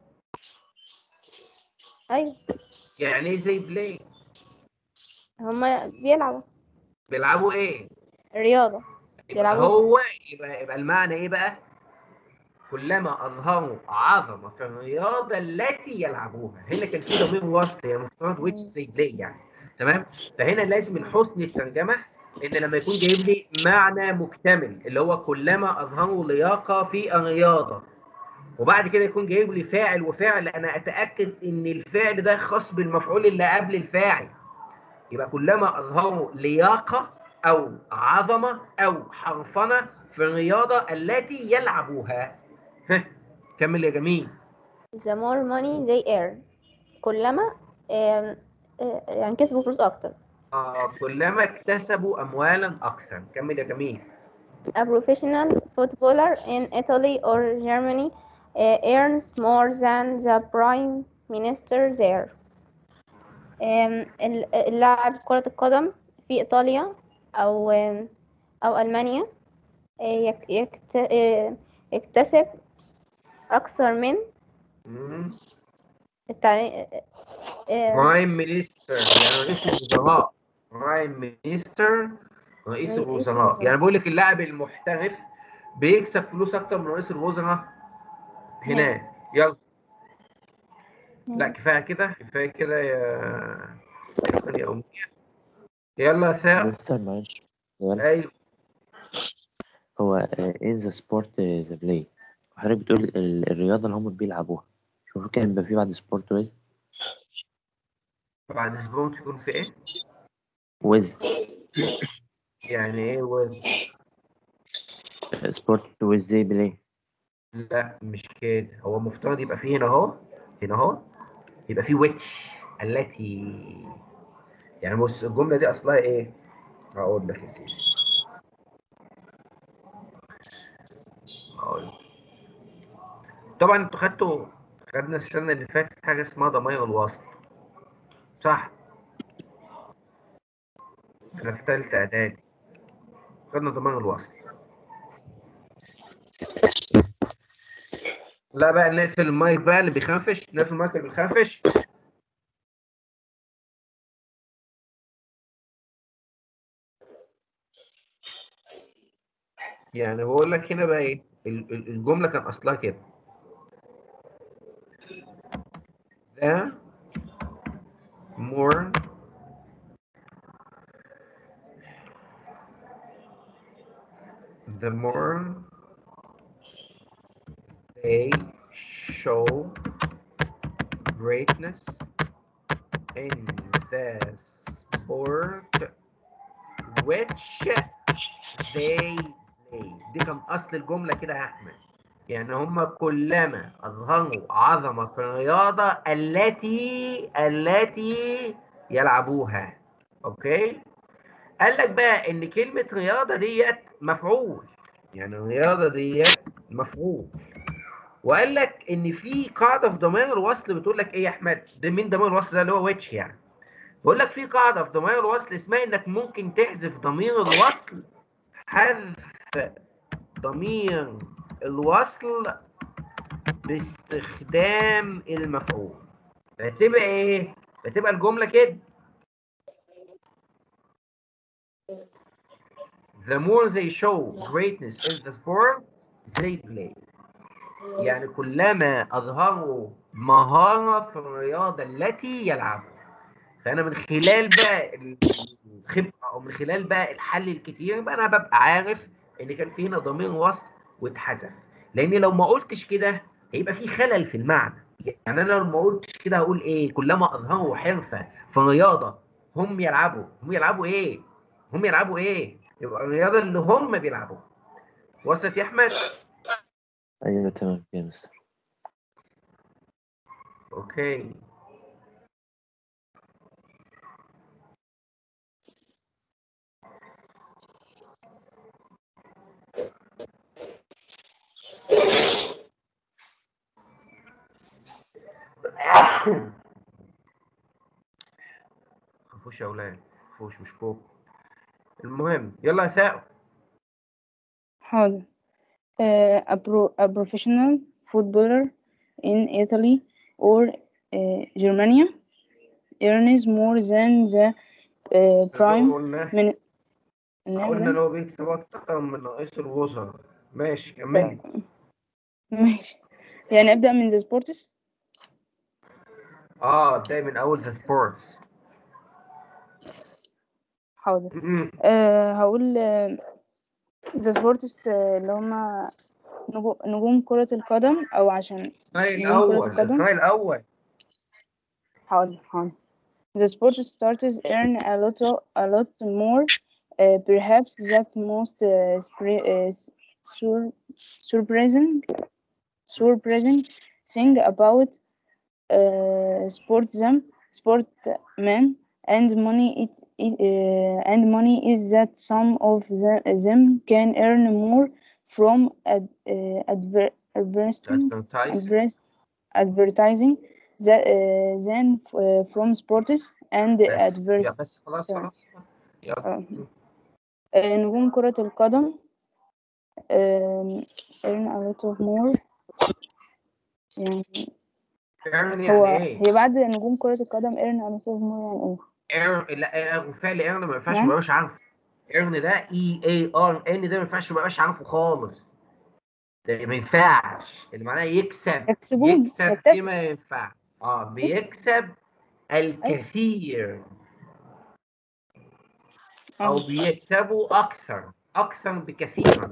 أيوة يعني ايه زي بلاي هم بيلعبوا بيلعبوا ايه الرياضة يبقى بيلعبوا هو يبقى يبقى المعنى ايه بقى كلما اظهروا عظمه في الرياضه التي يلعبوها هنا كان في ضمير وصل هي مفترض ويتش زي بلاي يعني تمام فهنا لازم من حسن الترجمه ان لما يكون جايب لي معنى مكتمل اللي هو كلما اظهروا لياقه في الرياضه وبعد كده يكون جايب لي فاعل وفعل انا اتاكد ان الفعل ده خاص بالمفعول اللي قبل الفاعل يبقى كلما اظهروا لياقه او عظمه او حرفنه في الرياضه التي يلعبوها ها كمل يا جميل the more money they earn كلما آم، آه، يعني كسبوا فلوس أكتر آه كلما اكتسبوا اموالا اكثر كمل يا جميل A professional footballer in Italy or Germany uh, earns more than the prime minister there. Um, ال- اللاعب كرة القدم في إيطاليا أو um, أو ألمانيا uh, يك- يكت- uh, يكتسب أكثر من التعليم برايم مينستر يعني رئيس الوزراء برايم مينستر رئيس رئيس الوزراء الوزراء. يعني بقول لك اللاعب المحترف بيكسب فلوس اكتر من رئيس الوزراء هناك يلا لا كفايه كده كفايه كده يا يا أمنية يلا يا ساعة مستر معلش سؤال ايوه هو ايه ذا سبورت ذا بلاي حضرتك بتقول ال- الرياضة اللي هم بيلعبوها شوفوا كان يبقى في بعد سبورت ويز بعد اسبوع تكون في ايه؟ ويز يعني ايه وز سبورت ويز زي بلاي لا مش كده هو مفترض يبقى فيه هنا اهو هنا اهو يبقى فيه ويتش التي يعني بص الجملة دي أصلها إيه؟ هقول لك يا سيدي هقول لك. طبعا انتوا خدتوا خدنا السنة اللي فاتت حاجة اسمها ضمائر الوصل صح؟ أنا في تالتة إعدادي خدنا ضمائر الوصل لا بقى نقفل المايك بقى اللي بيخنفش نقفل المايك اللي بيخنفش يعني بقول لك هنا بقى ايه ال- ال- الجملة كان أصلها كده the more the more they show greatness in the sport which they play دي كان أصل الجملة كده يا أحمد يعني هم كلما أظهروا عظمة في الرياضة التي التي يلعبوها أوكي قال لك بقى إن كلمة رياضة ديت مفعول يعني الرياضة ديت مفعول وقال لك ان في قاعده في ضمائر الوصل بتقول لك ايه يا احمد ده مين ضمير الوصل ده اللي هو ويتش يعني بقول لك في قاعده في ضمائر الوصل اسمها انك ممكن تحذف ضمير الوصل حذف ضمير الوصل باستخدام المفعول فتبقى ايه فتبقى الجمله كده The more they show greatness in the sport they play يعني كلما أظهروا مهارة في الرياضة التي يلعبها فأنا من خلال بقى الخبرة أو من خلال بقى الحل الكتير بقى أنا ببقى عارف إن كان في هنا ضمير وصل واتحذف لأن لو ما قلتش كده هيبقى في خلل في المعنى يعني أنا لو ما قلتش كده هقول إيه كلما أظهروا حرفة في الرياضة هم يلعبوا هم يلعبوا إيه هم يلعبوا إيه يبقى الرياضة اللي هم بيلعبوها وصلت يا أحمد أيوة تمام يا مستر اوكي خفوش يا اولاد خفوش مش كوك المهم يلا يا ساقو حاضر uh, a, pro a professional footballer in Italy or uh, Germany earns more than the uh, prime قلنا من قلنا ان هو بيكسب اكتر من رئيس الوزراء ماشي كملي ماشي يعني أبدأ من the sports اه ابدأي من اول ذا سبورتس حاضر أه هقول آه، the sports آه، اللي هما نجو- نجوم كرة القدم أو عشان اقرأي نجوم كرة الأول القدم اقرأي الأول حاضر حاضر The sport starters earn a lot a lot more uh, perhaps that most uh, spri- uh, sur- surprising surprising thing about uh, sport them sportmen and money it, it uh, and money is that some of the, them can earn more from ad, uh, adver, advertising advertise adverse- advertising that, uh, than uh, from sports and بس يا adverse بس خلاص خلاص يلا آه. آه، نجوم كرة القدم آم، earn a lot of more يعني ايرن هو يعني ايه؟ هي بعد نجوم كرة القدم earn a lot of more يعني ايه ايرن لا فعل ايرن ما ينفعش نعم ما يبقاش عارفه ايرن ده اي اي ار ان ده ما ينفعش ما يبقاش عارفه خالص ده ما ينفعش اللي معناه يكسب يكسبون يكسب يكتسب فيما ينفع اه بيكسب الكثير او اه بيكسبوا اكثر اكثر بكثيرا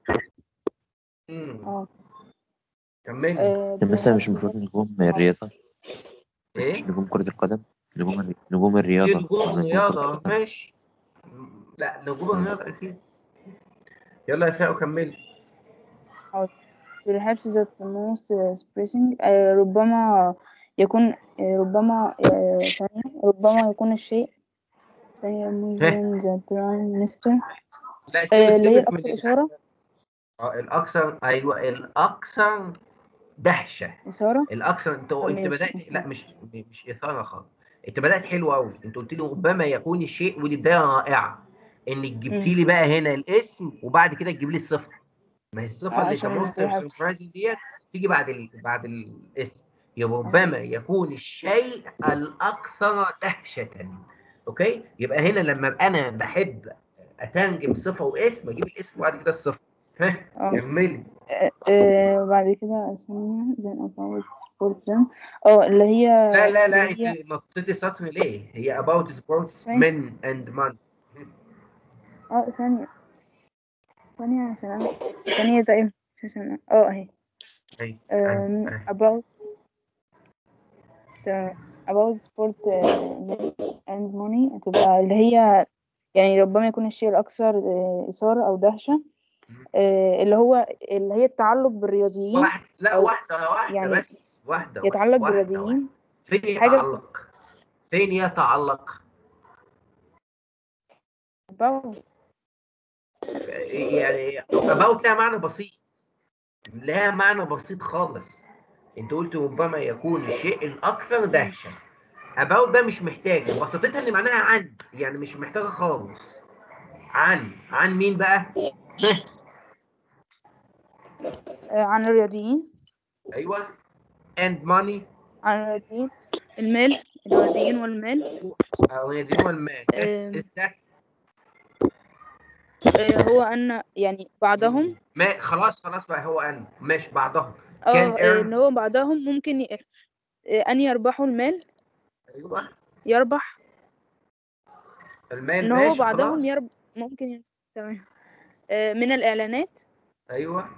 امم اه كملي آه، مثلا مش perhaps المفروض that نجوم الرياضة مش ايه مش نجوم كرة القدم نجوم الري- نجوم في الرياضة نجوم ولا نجوم كرة رياضة القدم ماشي لا نجوم مم. الرياضة أكيد يلا يا فاء كملي أو perhaps that the most uh, surprising آه، ربما يكون آه، ربما آه، ثانية ربما يكون الشيء ثانية ها museum the prime minister لا آه، سيبك اللي هي سيبك من الأكثر ال... إثارة اه الأكثر أيوه الأكثر دهشة إثارة الأكثر أنت طب أنت ماشي بدأت لا إثارة مش مش إثارة خالص أنت بدأت حلو أوي أنت قلت لي ربما يكون الشيء ودي بداية رائعة إنك جبتي أمم. لي بقى هنا الاسم وبعد كده تجيب لي الصفة ما هي الصفة اه اللي عشان كموست perhaps سربرايزنج ديت تيجي بعد ال... بعد الاسم يبقى اه ربما يكون الشيء الأكثر دهشة أوكي يبقى هنا لما أبقى أنا بحب أترجم صفة واسم أجيب الاسم وبعد كده الصفة ها اه كملي آه، آه، بعد كده ثانية then about sports then اه اللي هي لا لا لا اللي هي أنت نطيتي سطر ليه؟ هي about sports ثانية men and money اه ثانية ثانية عشان أنا ثانية طيب عشان اه اهي أي أي um, أي about the about sport uh, and money هتبقى اللي هي يعني ربما يكون الشيء الأكثر آه، إثارة أو دهشة آه، اللي هو اللي هي التعلق بالرياضيين واحد لا أو واحدة واحدة يعني بس واحدة واحدة يتعلق واحدة واحدة بالرياضيين فين حاجة بت- يتعلق؟ فين يتعلق؟ about يعني about لها معنى بسيط لها معنى بسيط خالص انت قلت ربما يكون الشيء الاكثر مم. دهشة about ده مش محتاج بساطتها ان معناها عن يعني مش محتاجة خالص عن عن مين بقى؟ آه، عن الرياضيين ايوه and money عن الرياضيين المال الرياضيين والمال او يدين والمال آم، ازاي؟ آه، هو أن يعني بعضهم ما خلاص خلاص بقى هو ان ماشي بعضهم اه can آه، earn ان هو بعضهم ممكن ي- آه، ان يربحوا المال ايوه يربح المال ان هو ماشي بعضهم خلاص يرب ممكن ي... تمام آه، من الاعلانات ايوه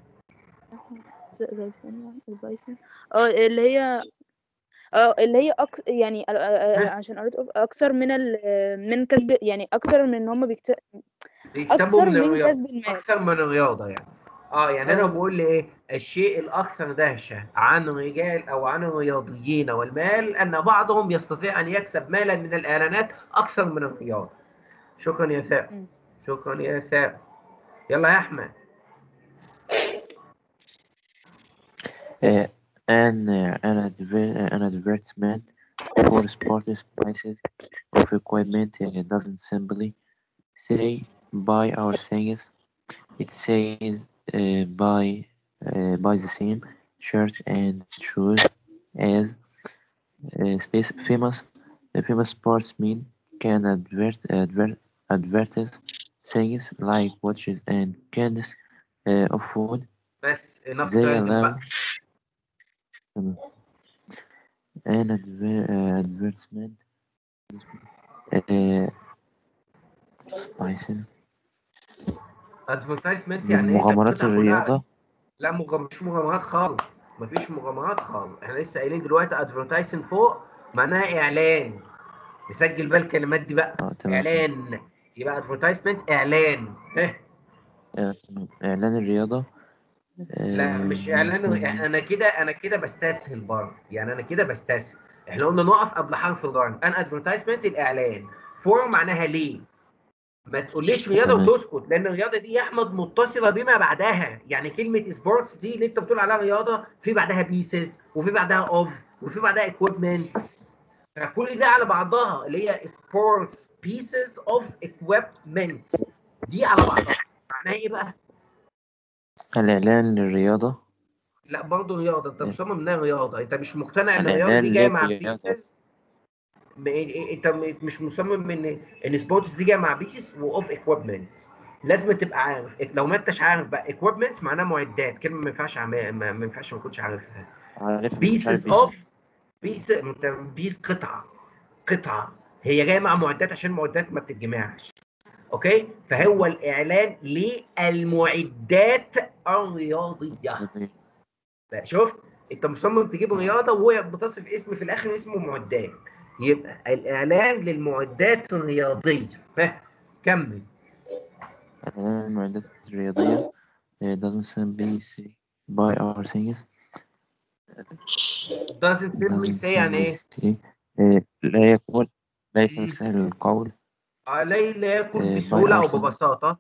زي الفن البايثون اه اللي هي اه اللي هي أك... يعني آه، آه، ها عشان قريت أك- اكثر من ال... من كسب يعني اكثر من ان هم بيكت... بيكسبوا اكثر من من الرياضة كسب المال اكثر من الرياضة يعني اه يعني انا اه بقول لي ايه الشيء الاكثر دهشة عن الرجال او عن الرياضيين والمال ان بعضهم يستطيع ان يكسب مالا من الاعلانات اكثر من الرياضة شكرا يا ثاء مم. شكرا يا ثاء يلا يا احمد Uh, an uh, an, adver- uh, an advertisement for sports prices of equipment uh, doesn't simply say buy our things. It says uh, buy uh, buy the same shirt and shoes as uh, space famous the famous sportsmen can advert, advert advertise things like watches and cans uh, of food. بس enough They trying allow بقى an adver- uh, advertisement uh, I think advertisement من يعني انت مغامرات بتطلع كلها الرياضة لا مغ... مش مغامرات خالص مفيش مغامرات خالص احنا لسه قايلين دلوقتي ادفرتايزنج فوق معناها اعلان نسجل بقى الكلمات دي بقى اه تمام اعلان يبقى ادفرتايزمنت اعلان ها آه، تمام إعلان الرياضة لا آه، مش اعلان مثلا انا كده انا كده بستسهل برضه يعني انا كده بستسهل احنا قلنا نقف قبل حرف الجر ان ادفرتايزمنت الاعلان فور معناها ليه ما تقوليش رياضه تمام. وتسكت لان الرياضه دي يا احمد متصله بما بعدها يعني كلمه سبورتس دي اللي انت بتقول عليها رياضه في بعدها بيسز وفي بعدها اوف وفي بعدها ايكويبمنت فكل ده على بعضها اللي هي سبورتس بيسز اوف ايكويبمنت دي على بعضها معناها ايه بقى؟ الإعلان للرياضة لا برضه رياضه انت إيه. مصمم انها رياضه انت مش مقتنع ان الإعلان الرياضه دي جايه مع للرياضة. بيسز م- إيه- انت م- مش مصمم ان ان سبورتس دي جايه مع بيسز واوف ايكويبمنت لازم تبقى عارف لو ما انتش عارف بقى ايكويبمنت معناها معدات كلمه ما ينفعش عم- ما ما ينفعش ما كنتش عارفها عارف بس مش عارف بيسز إيه. اوف بيس انت بيس قطعه قطعه هي جايه مع معدات عشان المعدات ما بتتجمعش اوكي فهو الاعلان للمعدات الرياضيه لا شفت انت مصمم تجيب رياضه وهو بتصف اسم في الاخر اسمه معدات يبقى الاعلان للمعدات الرياضيه ها كمل إعلان المعدات الرياضية آه، doesn't simply say buy our things doesn't simply say يعني ايه؟ say آه، لا يقول ليس من سهل القول آه، لا لا يكن آه، بسهوله buy او our things. ببساطه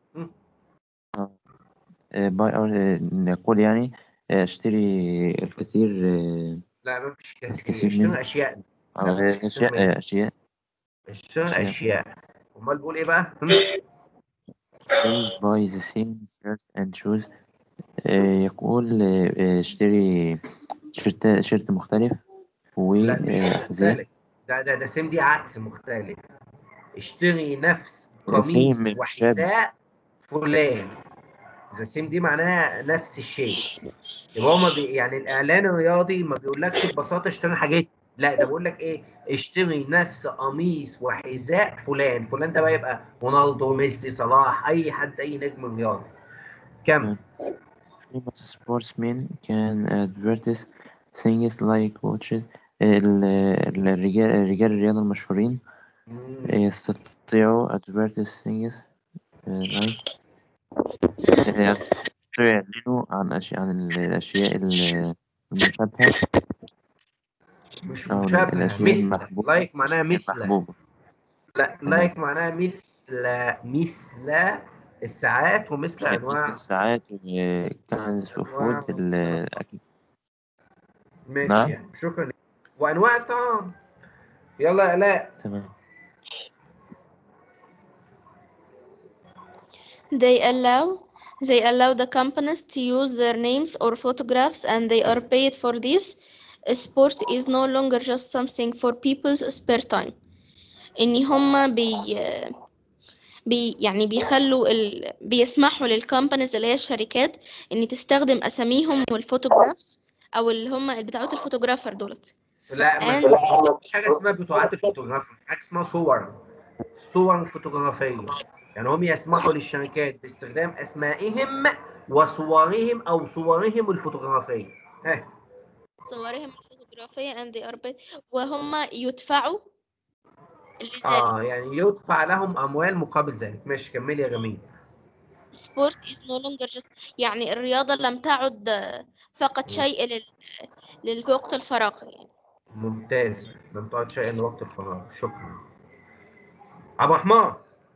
آه، buy our آه، نقول يعني آه، اشتري الكثير آه، لا ما فيش كتير الكثير اشتري من اشياء آه، أشياء آه، أشياء اشتري أشياء. اشياء امال بقول ايه بقى؟ هم؟ Please buy the same shirt and shoes آه، يقول آه، آه، اشتري شيرت شيرت مختلف لا مش وحذاء مختلف ده ده ده سيم دي عكس مختلف اشتري نفس ده سيم قميص مش وحذاء فلان ذا سيم دي معناها نفس الشيء يبقى هو ما بي يعني الاعلان الرياضي ما بيقولكش ببساطه اشتري حاجات لا ده بيقول لك ايه اشتري نفس قميص وحذاء فلان فلان ده بقى يبقى رونالدو ميسي صلاح اي حد اي نجم رياضي كمل famous sportsmen can advertise things like watches ال- ال- الرجال الرجال الرياضة المشهورين مم. يستطيعوا advertise things آه، like آه، يستطيعوا يعلنوا عن أشياء عن ال- الأشياء ال- المشابهة مش أو مشابه الأشياء مثل المحبوبة لايك معناها الأشياء مثل المحبوبة لا لايك معناها مثل مثل الساعات ومثل مثل انواع الساعات كنز أنواع وفود الأكل ماشي نعم. يعني شكرا وانواع الطعام يلا يا الاء تمام They allow they allow the companies to use their names or photographs and they are paid for this. Sport is no longer just something for people's spare time. إن هما بي بي يعني بيخلوا ال... بيسمحوا للكومبانيز اللي هي الشركات إن تستخدم أساميهم والفوتوغرافز أو اللي هما بتاعت الفوتوغرافر دولت. لا ما And فيش حاجه اسمها بتوعات الفوتوغرافي حاجه اسمها صور صور فوتوغرافيه يعني هم يسمحوا للشركات باستخدام اسمائهم وصورهم او صورهم الفوتوغرافيه ها صورهم الفوتوغرافية and they are paid وهم يدفعوا لذلك. اه يعني يدفع لهم اموال مقابل ذلك ماشي كملي يا جميل sport is no longer just يعني الرياضة لم تعد فقط شيء لل... للوقت الفراغ يعني ممتاز لم تعد شيئا لوقت الفراغ شكرا عبد الرحمن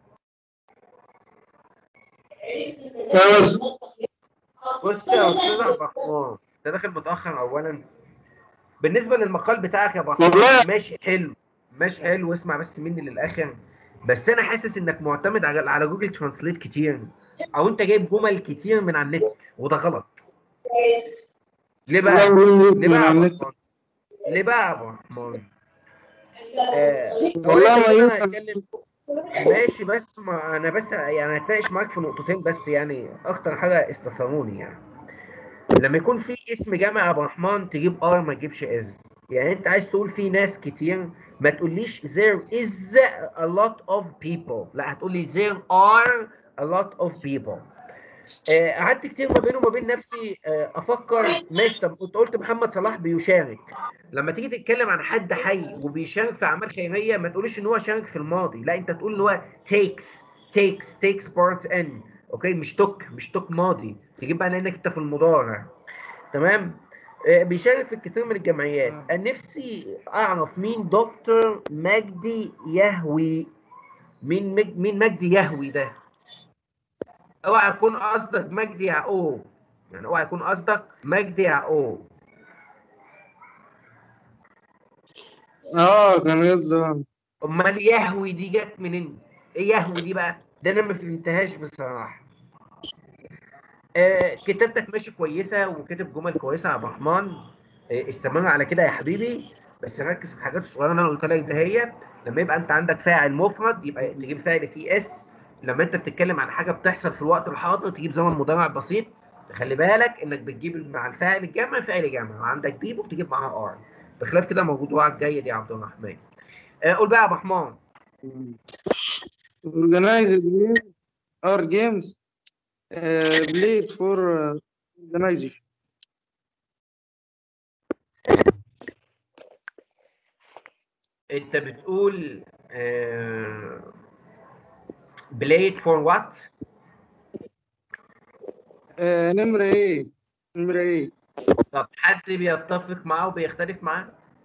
بص يا استاذ عبد الرحمن انت داخل متاخر اولا بالنسبه للمقال بتاعك يا ابو والله. الرحمن ماشي حلو ماشي حلو واسمع بس مني للاخر بس انا حاسس انك معتمد على على جوجل ترانسليت كتير او انت جايب جمل كتير من على النت وده غلط ليه بقى ليه بقى يا ابو الرحمن ليه بقى يا ابو الرحمن آه، والله ما أنا ينفع. هتكلم ماشي بس ما انا بس يعني هتناقش معاك في نقطتين بس يعني اكتر حاجه استفهموني يعني لما يكون في اسم جامع يا ابو الرحمن تجيب ار ما تجيبش از يعني انت عايز تقول في ناس كتير ما تقوليش there is a lot of people لا هتقولي there are a lot of people آه، قعدت كتير ما بيني وما بين نفسي آه، افكر ماشي طب كنت قلت محمد صلاح بيشارك لما تيجي تتكلم عن حد حي وبيشارك في اعمال خيريه ما تقولش ان هو شارك في الماضي لا انت تقول ان هو takes takes takes part in اوكي مش توك مش توك ماضي تجيب بقى لانك انت في المضارع تمام آه، بيشارك في الكثير من الجمعيات انا نفسي اعرف مين دكتور مجدي يهوي مين مج... مين مجدي يهوي ده اوعى يكون قصدك مجدي يعقوب يعني اوعى يكون قصدك مجدي يعقوب اه كان قصده امال يهوي دي جت منين ايه يهوي دي بقى ده انا ما فهمتهاش بصراحه آه كتابتك ماشي كويسه وكاتب جمل كويسه يا عبد الرحمن آه استمر على كده يا حبيبي بس ركز في الحاجات الصغيره اللي انا قلت لك دهيت لما يبقى انت عندك فاعل مفرد يبقى تجيب فاعل فيه اس لما انت بتتكلم عن حاجه بتحصل في الوقت الحاضر تجيب زمن مضارع بسيط خلي بالك انك بتجيب مع الفاعل الجمع فاعل جمع وعندك بيب وبتجيب معاها ار بخلاف كده موضوعك جيد يا عبد الرحمن آه قول بقى يا عبد الرحمن organized games are games uh, played for uh, organization انت بتقول آه played for what آه، نمرة ايه نمرة ايه طب حد بيتفق معاه وبيختلف معاه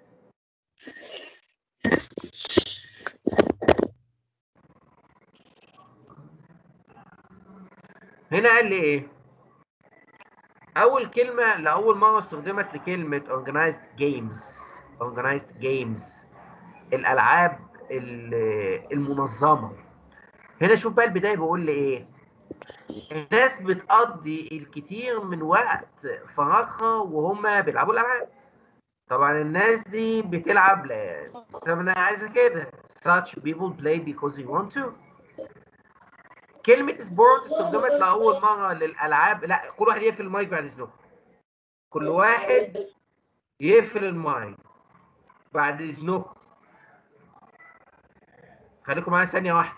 هنا قال لي ايه اول كلمه لاول مره استخدمت لكلمه organized games organized games الالعاب ال- المنظمه هنا شوف بقى البدايه بيقول لي ايه الناس بتقضي الكثير من وقت فراغها وهم بيلعبوا الالعاب طبعا الناس دي بتلعب ل- بسبب انها عايزه كده such people play because they want to كلمة سبورت استخدمت لأول مرة للألعاب لا كل واحد يقفل المايك بعد إذنكم كل واحد يقفل المايك بعد إذنكم خليكم معايا ثانية واحدة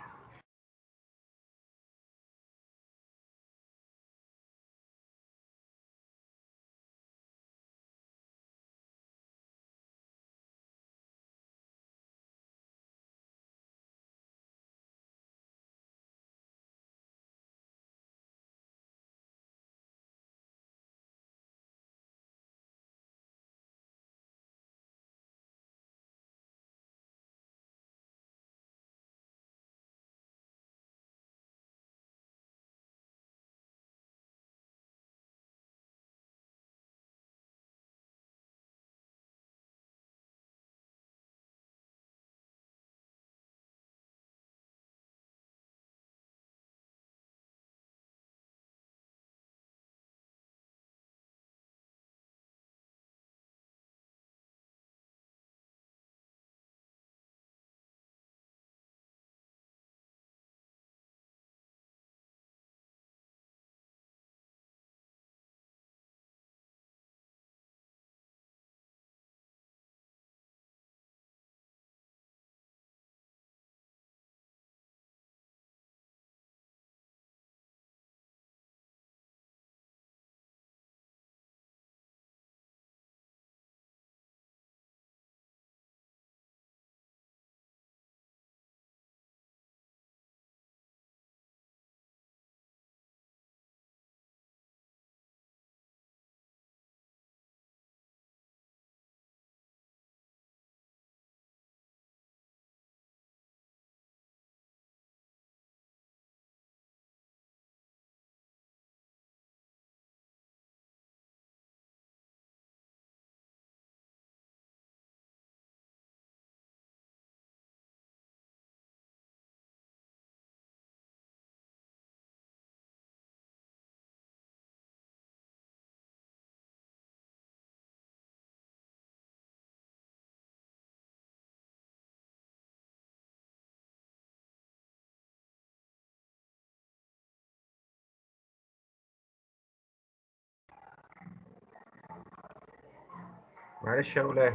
معلش يا أولاد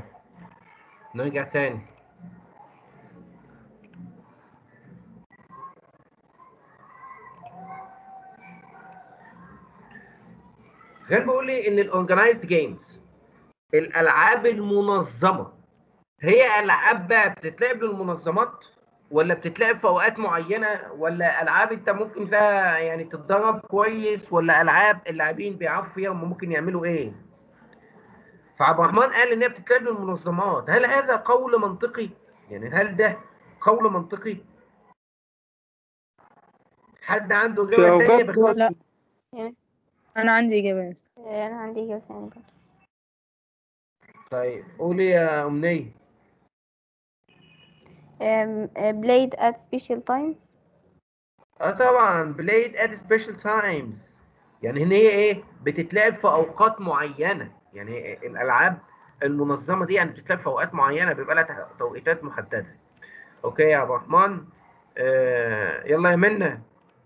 نرجع تاني كان بيقول لي ان الاورجنايزد جيمز الالعاب المنظمه هي العاب بقى بتتلعب للمنظمات ولا بتتلعب في اوقات معينه ولا العاب انت ممكن فيها يعني تتدرب كويس ولا العاب اللاعبين بيعرفوا فيها هم ممكن يعملوا ايه فعبد الرحمن قال ان هي بتتلعب للمنظمات هل هذا قول منطقي يعني هل ده قول منطقي حد عنده في اجابه تانية أوقات بخلاف لا يا مس أنا عندي إجابة يا مستر أنا عندي إجابة ثانية برضه طيب قولي يا امنيه um, uh, played at special times اه طبعا بلايد ات سبيشال تايمز يعني ان هي ايه بتتلعب في اوقات معينه يعني الالعاب المنظمه دي يعني بتتلعب في اوقات معينه بيبقى لها توقيتات محدده اوكي يا عبد الرحمن آه يلا يا منى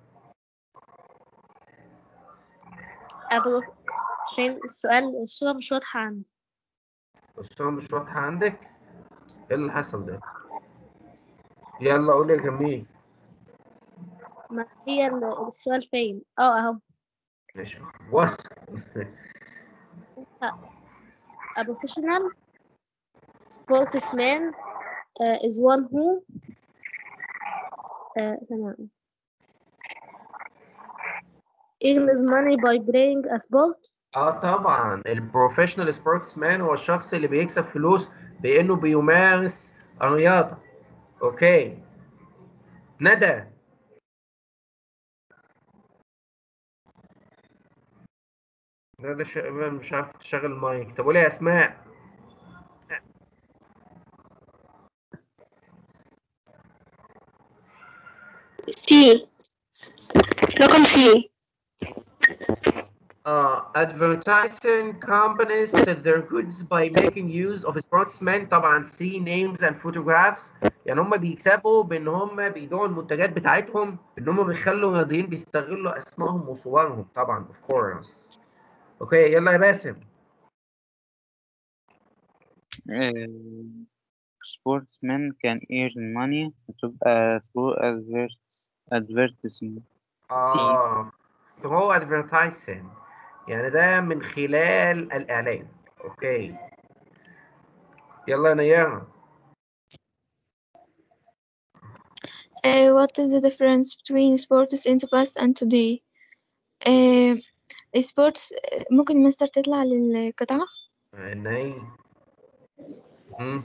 أبو فين السؤال الصورة مش واضحة عندي الصوره مش واضحه عندك ايه اللي حصل ده يلا قولي يا جميل ما هي ال- السؤال فين اه اهو ماشي وصل A professional sportsman uh, is one who uh, تمام earns money by playing a sport اه طبعا البروفيشنال سبورتس مان هو الشخص اللي بيكسب فلوس بانه بيمارس الرياضه اوكي ندى ندى ش... مش عارف تشغل المايك طب قولي يا اسماء سي رقم سي uh, advertising companies sell their goods by making use of sportsmen طبعا see names and photographs يعني هم بيكسبوا بان هم بيبيعوا المنتجات بتاعتهم ان هم بيخلوا الرياضيين بيستغلوا اسمائهم وصورهم طبعا of course اوكي يلا يا باسم sportsmen can earn money تبقى through advert- advertisement اه through advertising يعني ده من خلال الاعلان اوكي يلا يا نيارة Uh, what is the difference between sports in the past and today? Uh, sports ممكن مستر تطلع للقطعة؟ عيني مم.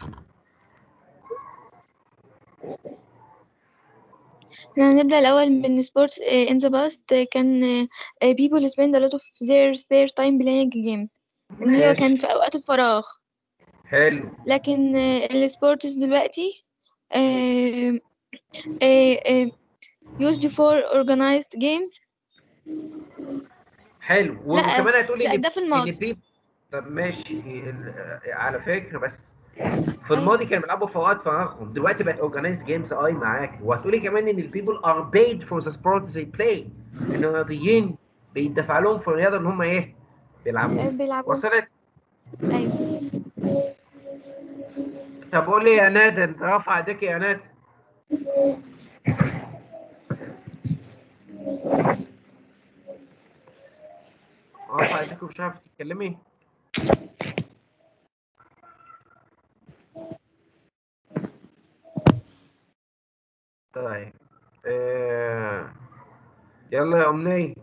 احنا هنبدأ الأول من sports uh, in the past uh, كان uh, uh, people spend a lot of their spare time playing games إن هي ماشي. كان في أوقات الفراغ حلو لكن uh, السبورتس دلوقتي uh, uh, uh, used for organized games حلو لا، وكمان هتقولي لا ان ده في ان الماضي بيب طب ماشي ال- على فكره بس في الماضي كانوا بيلعبوا في اوقات فراغهم دلوقتي بقت اورجانيزد جيمز اي معاك وهتقولي كمان ان البيبل ار بيد فور ذا سبورت زي بلاي ان الرياضيين بيدفع لهم في الرياضه ان هم ايه بيلعبوا uh, بيلعبوا وصلت أيوة طب قول لي يا نادى انت رافع ايديك يا نادى رافع ايديك ومش عارفه تتكلمي طيب آه... يلا يا أمنية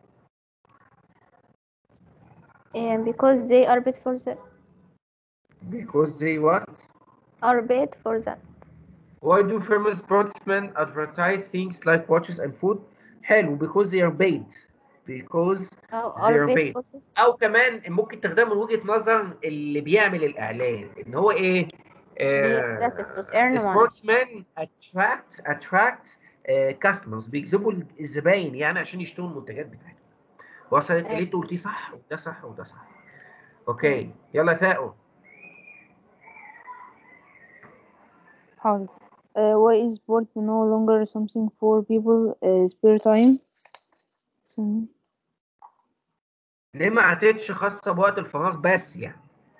uh, because they are paid for that because they what are paid for that why do famous sportsmen advertise things like watches and food حلو because they are paid because أو they are are paid paid for that او كمان ممكن تاخدها من وجهة نظر اللي بيعمل الاعلان ان هو ايه بيكتسب فلوس earn money sportsmen attract attract uh, customers بيجذبوا الزباين يعني عشان يشتروا المنتجات بتاعتهم وصلت اللي انت قلتيه صح وده صح وده صح اوكي يلا ثاؤ حاضر uh, why is sport no longer something for people uh, spare time ثانية. ليه ما عادتش خاصة بوقت الفراغ بس يعني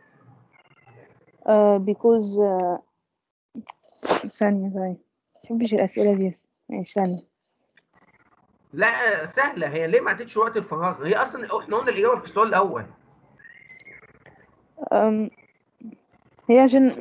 uh, because uh, ثانية طيب مبحبش الأسئلة دي بس ماشي ثانية لا سهله هي ليه ما عدتش وقت الفراغ هي اصلا احنا قلنا الاجابه في السؤال الاول أم هي عشان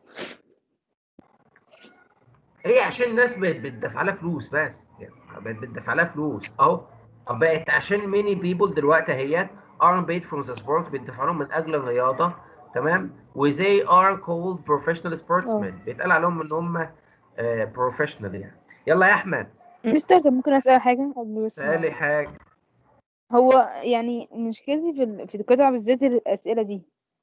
هي عشان الناس بت- بتدفع لها فلوس بس يعني بقت بتدفع لها فلوس اهو طب بقت عشان ميني بيبول دلوقتي اهيت ارم بيت فروم ذا سبورت بيدفع لهم من اجل الرياضه تمام وزي ار كولد بروفيشنال سبورتسمان بيتقال عليهم ان هم بروفيشنال يعني يلا يا احمد مستر طب ممكن اسال حاجه قبل بس ما- سألي حاجه هو يعني مشكلتي في ال- في القطعه بالذات الاسئله دي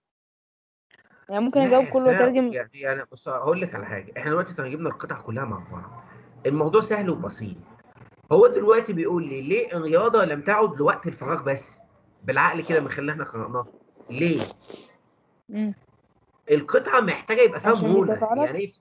يعني ممكن لا اجاوب يا كله سارة، واترجم يعني يعني بص هقول لك على حاجه احنا دلوقتي ترجمنا القطع كلها مع بعض الموضوع سهل وبسيط هو دلوقتي بيقول لي ليه الرياضه لم تعد لوقت الفراغ بس بالعقل كده من خلال اللي احنا قرأناه ليه مم. القطعه محتاجه يبقى فيها عشان مرونه يدفع لك؟ يعني ايه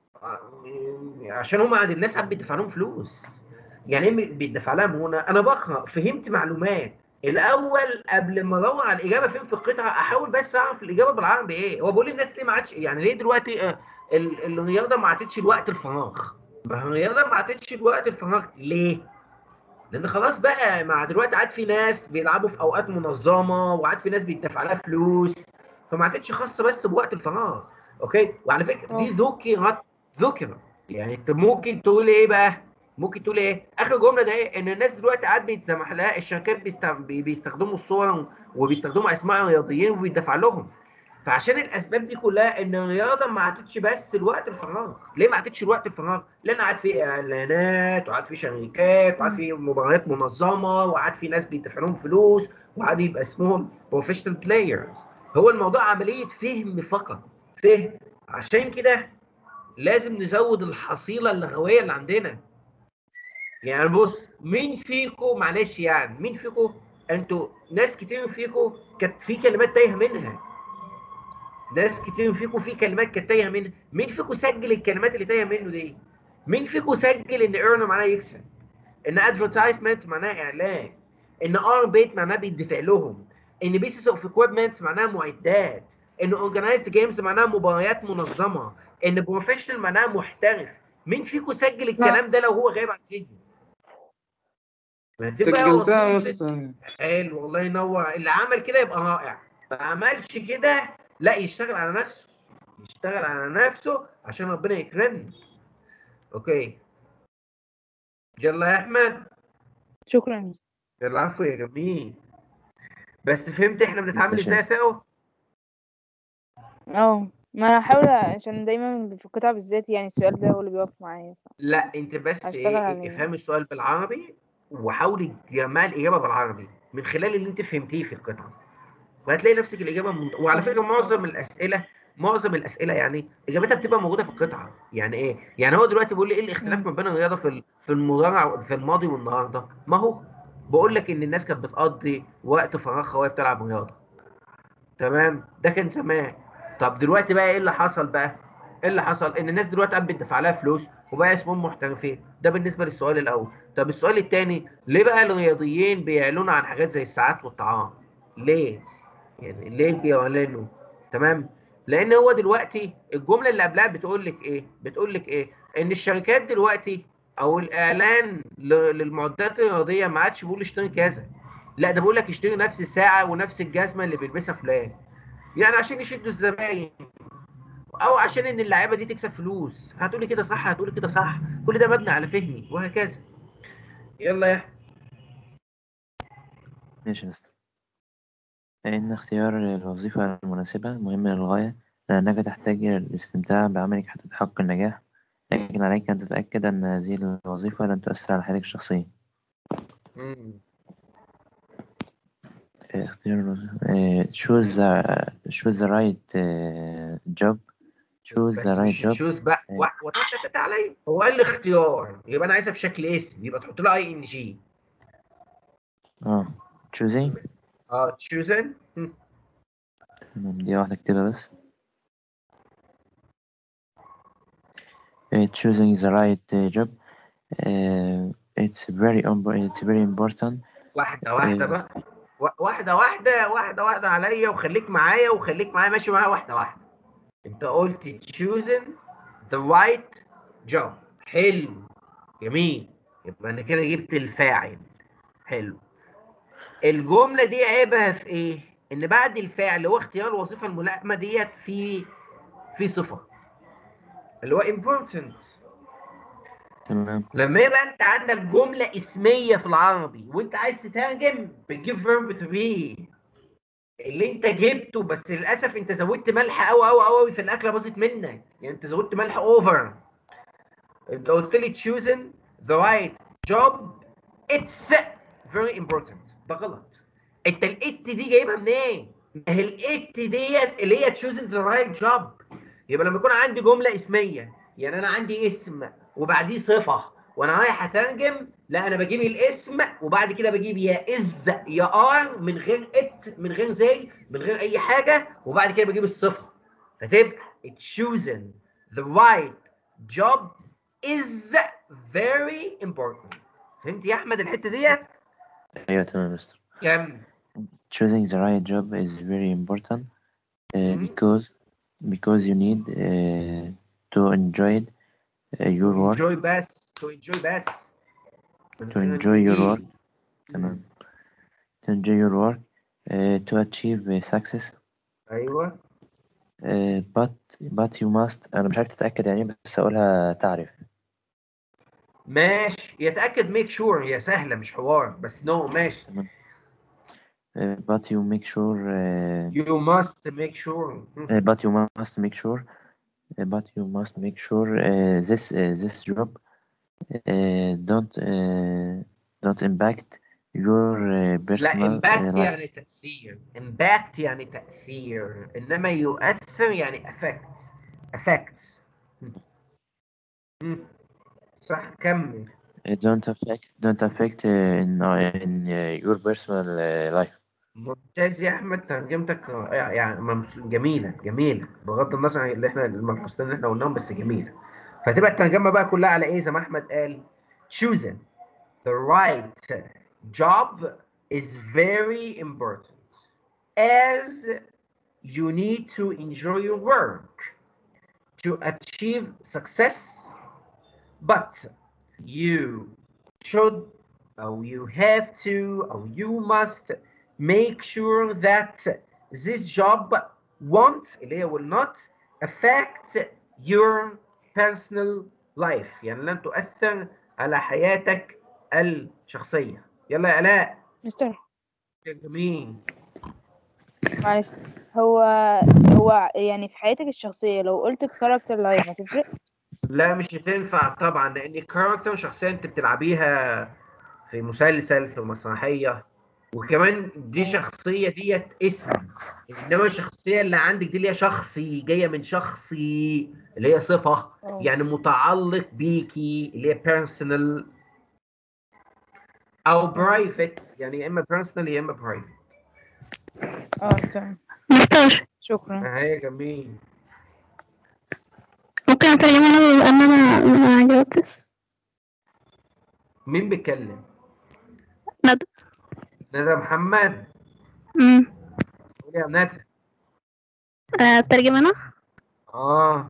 عشان هم عند الناس ساعات بيدفع لهم فلوس يعني ايه بيدفع لها مرونه انا بقرا فهمت معلومات الاول قبل ما ادور على الاجابه فين في القطعه احاول بس اعرف الاجابه بالعربي ايه هو بيقول للناس ليه ما عادش يعني ليه دلوقتي آه، ال- الرياضه ما عادتش لوقت الفراغ ما هي الرياضه ما عادتش لوقت الفراغ ليه لان خلاص بقى مع دلوقتي عاد في ناس بيلعبوا في اوقات منظمه وعاد في ناس بيدفع لها فلوس فما عادتش خاصه بس بوقت الفراغ اوكي وعلى فكره دي ذكرت ذكرت يعني انت ممكن تقول ايه بقى ممكن تقول ايه اخر جمله ده ايه ان الناس دلوقتي عاد بيتسمح لها الشركات بيست- بي- بيستخدموا الصور وبيستخدموا اسماء الرياضيين وبيدفع لهم فعشان الاسباب دي كلها ان الرياضه ما عادتش بس الوقت الفراغ ليه ما عادتش الوقت الفراغ لان عاد في اعلانات وعاد في شركات وعاد في مباريات منظمه وعاد في ناس بيدفع لهم فلوس وعاد يبقى اسمهم بروفيشنال بلايرز هو الموضوع عمليه فهم فقط فهم عشان كده لازم نزود الحصيله اللغويه اللي عندنا يعني بص مين فيكم معلش يعني مين فيكم انتوا ناس كتير فيكم كانت في كلمات تايهه منها ناس كتير فيكم في كلمات كانت تايهه منها مين فيكم سجل الكلمات اللي تايهه منه دي مين فيكم سجل ان ايرن معناه يكسب ان ادفرتايزمنت معناه اعلان ان ار بيت معناه بيدفع لهم ان بيسز اوف اكويبمنت معناها معدات ان اورجنايزد جيمز معناها مباريات منظمه ان بروفيشنال معناها محترف مين فيكم سجل الكلام ده لو هو غايب عن ذهنه ما تبقى سجلتها وسيلة- مستر حلو والله ينور اللي عمل كده يبقى رائع ما عملش كده لا يشتغل على نفسه يشتغل على نفسه عشان ربنا يكرمني اوكي يلا يا احمد شكرا يا مستر العفو يا جميل بس فهمت احنا بنتعامل ماشي ازاي يا سوا اه ما انا هحاول عشان دايما في القطعه بالذات يعني السؤال ده هو اللي بيقف معايا لا انت بس هشتغل ايه عليه. افهمي السؤال بالعربي وحاولي تجمعي الاجابه بالعربي من خلال اللي انت فهمتيه في القطعه وهتلاقي نفسك الاجابه من... وعلى فكره معظم الاسئله معظم الاسئله يعني اجابتها بتبقى موجوده في القطعه يعني ايه يعني هو دلوقتي بيقول لي ايه الاختلاف ما بين الرياضه في ال- في المضارع في الماضي والنهارده ما هو بقول لك ان الناس كانت بتقضي وقت فراغها وهي بتلعب رياضه تمام ده كان زمان طب دلوقتي بقى ايه اللي حصل بقى ايه اللي حصل ان الناس دلوقتي قام بتدفع لها فلوس وبقى اسمهم محترفين ده بالنسبه للسؤال الاول طب السؤال الثاني ليه بقى الرياضيين بيعلنوا عن حاجات زي الساعات والطعام ليه يعني ليه بيعلنوا تمام لان هو دلوقتي الجمله اللي قبلها بتقول لك ايه بتقول لك ايه ان الشركات دلوقتي او الاعلان ل- للمعدات الرياضيه ما عادش بيقول اشتري كذا لا ده بيقول لك اشتري نفس الساعه ونفس الجزمه اللي بيلبسها فلان يعني عشان يشدوا الزباين او عشان ان اللعيبه دي تكسب فلوس هتقولي كده صح هتقولي كده صح كل ده مبني على فهمي وهكذا يلا يا ماشي يا مستر إن اختيار الوظيفة المناسبة مهم للغاية لأنك تحتاج الاستمتاع بعملك حتى تحقق النجاح لكن عليك أن تتأكد أن هذه الوظيفة لن تؤثر على حياتك الشخصية مم. اختيار الوظيفة آه، choose the choose the right آه، job choose بس the right مش job تشوز بقى آه. واحد وتحت عليا هو قال لي اختيار يبقى انا عايزها في شكل اسم يبقى تحط له اي ان جي اه choosing اه تشوزن تمام دي واحدة اكتبها بس Uh, choosing the right uh, job uh, it's very impo- it's very important واحده واحده آه. بقى وا- واحده واحده واحده واحده عليا وخليك معايا وخليك معايا ماشي معايا واحده واحده انت قلت choosing the right job حلو جميل يبقى انا كده جبت الفاعل حلو الجمله دي عيبها في ايه ان بعد الفعل واختيار الوظيفه الملائمه ديت في في صفه اللي هو important تمام لما يبقى انت عندك جمله اسميه في العربي وانت عايز تترجم بتجيب verb to be اللي انت جبته بس للاسف انت زودت ملح قوي قوي قوي في الاكله باظت منك يعني انت زودت ملح اوفر انت قلت لي choosing the right job it's very important ده غلط انت الات دي جايبها منين؟ ما هي الات ديت اللي هي choosing the right job يبقى لما يكون عندي جمله اسميه يعني انا عندي اسم وبعديه صفه وانا رايح اترجم لا انا بجيب الاسم وبعد كده بجيب يا از يا ار من غير ات من غير زي من غير اي حاجه وبعد كده بجيب الصفه فتبقى choosing the right job is very important فهمت يا احمد الحته ديت أيوة تمام يا مستر كم choosing the right job is very important uh, because because you need uh, to enjoy it, uh, your work enjoy بس to enjoy بس to enjoy your work تمام to enjoy your work uh, to achieve uh, success ايوه uh, but but you must أنا مش عارف تتأكد يعني بس أقولها تعرف ماشي يتاكد ميك شور هي سهله مش حوار بس نو no, ماشي تمام uh, but you make sure uh, you must make sure uh, but you must make sure uh, but you must make sure uh, this uh, this job uh, don't uh, don't impact your uh, لا personal uh, امباكت life يعني تاثير امباكت يعني تاثير انما يؤثر يعني افكت افكت صح كمل Uh, don't affect don't affect uh, in uh, in uh, your personal uh, life ممتاز يا احمد ترجمتك رائعه يعني ممس- جميله جميله بغض النظر عن اللي احنا الملحوظتين اللي احنا قلناهم بس جميله فتبقى الترجمه بقى كلها على ايه زي ما احمد قال choosing the right job is very important as you need to enjoy your work to achieve success but you should or you have to or you must make sure that this job won't اللي هي will not affect your personal life يعني لن تؤثر على حياتك الشخصية يلا يا آلاء مستر يا جميل معلش هو هو يعني في حياتك الشخصية لو قلت الكاركتر لايف هتفرق لا مش هتنفع طبعا لان الكاركتر شخصيه انت بتلعبيها في مسلسل في مسرحيه وكمان دي شخصيه ديت اسم انما الشخصيه اللي عندك دي اللي هي شخصي جايه من شخصي اللي هي صفه اه يعني متعلق بيكي اللي هي بيرسونال او برايفت يعني يا اما بيرسونال يا اما برايفت اه تمام مستر شكرا هي جميل ممكن أترجم أنا بما إن أنا ما جاوبتش مين بيتكلم؟ ندى ندى محمد أمم. قولي يا ندى آه، أترجم أنا اه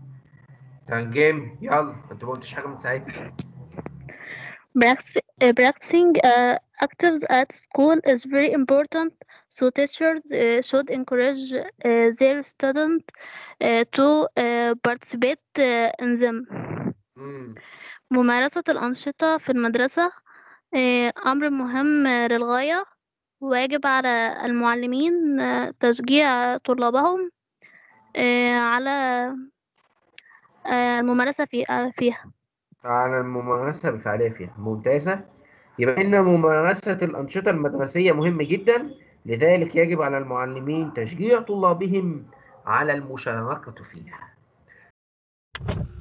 تنجم يلا انت ما قلتش حاجه من ساعتها Practice- uh, practicing uh, actives at school is very important, so teachers uh, should encourage uh, their students uh, to uh, participate uh, in them. مم. ممارسة الأنشطة في المدرسة آه، أمر مهم آه، للغاية واجب على المعلمين آه، تشجيع طلابهم آه، على آه، الممارسة في آه، فيها على الممارسه بفعاليه فيها ممتازه يبقى ان ممارسه الانشطه المدرسيه مهمه جدا لذلك يجب على المعلمين تشجيع طلابهم على المشاركه فيها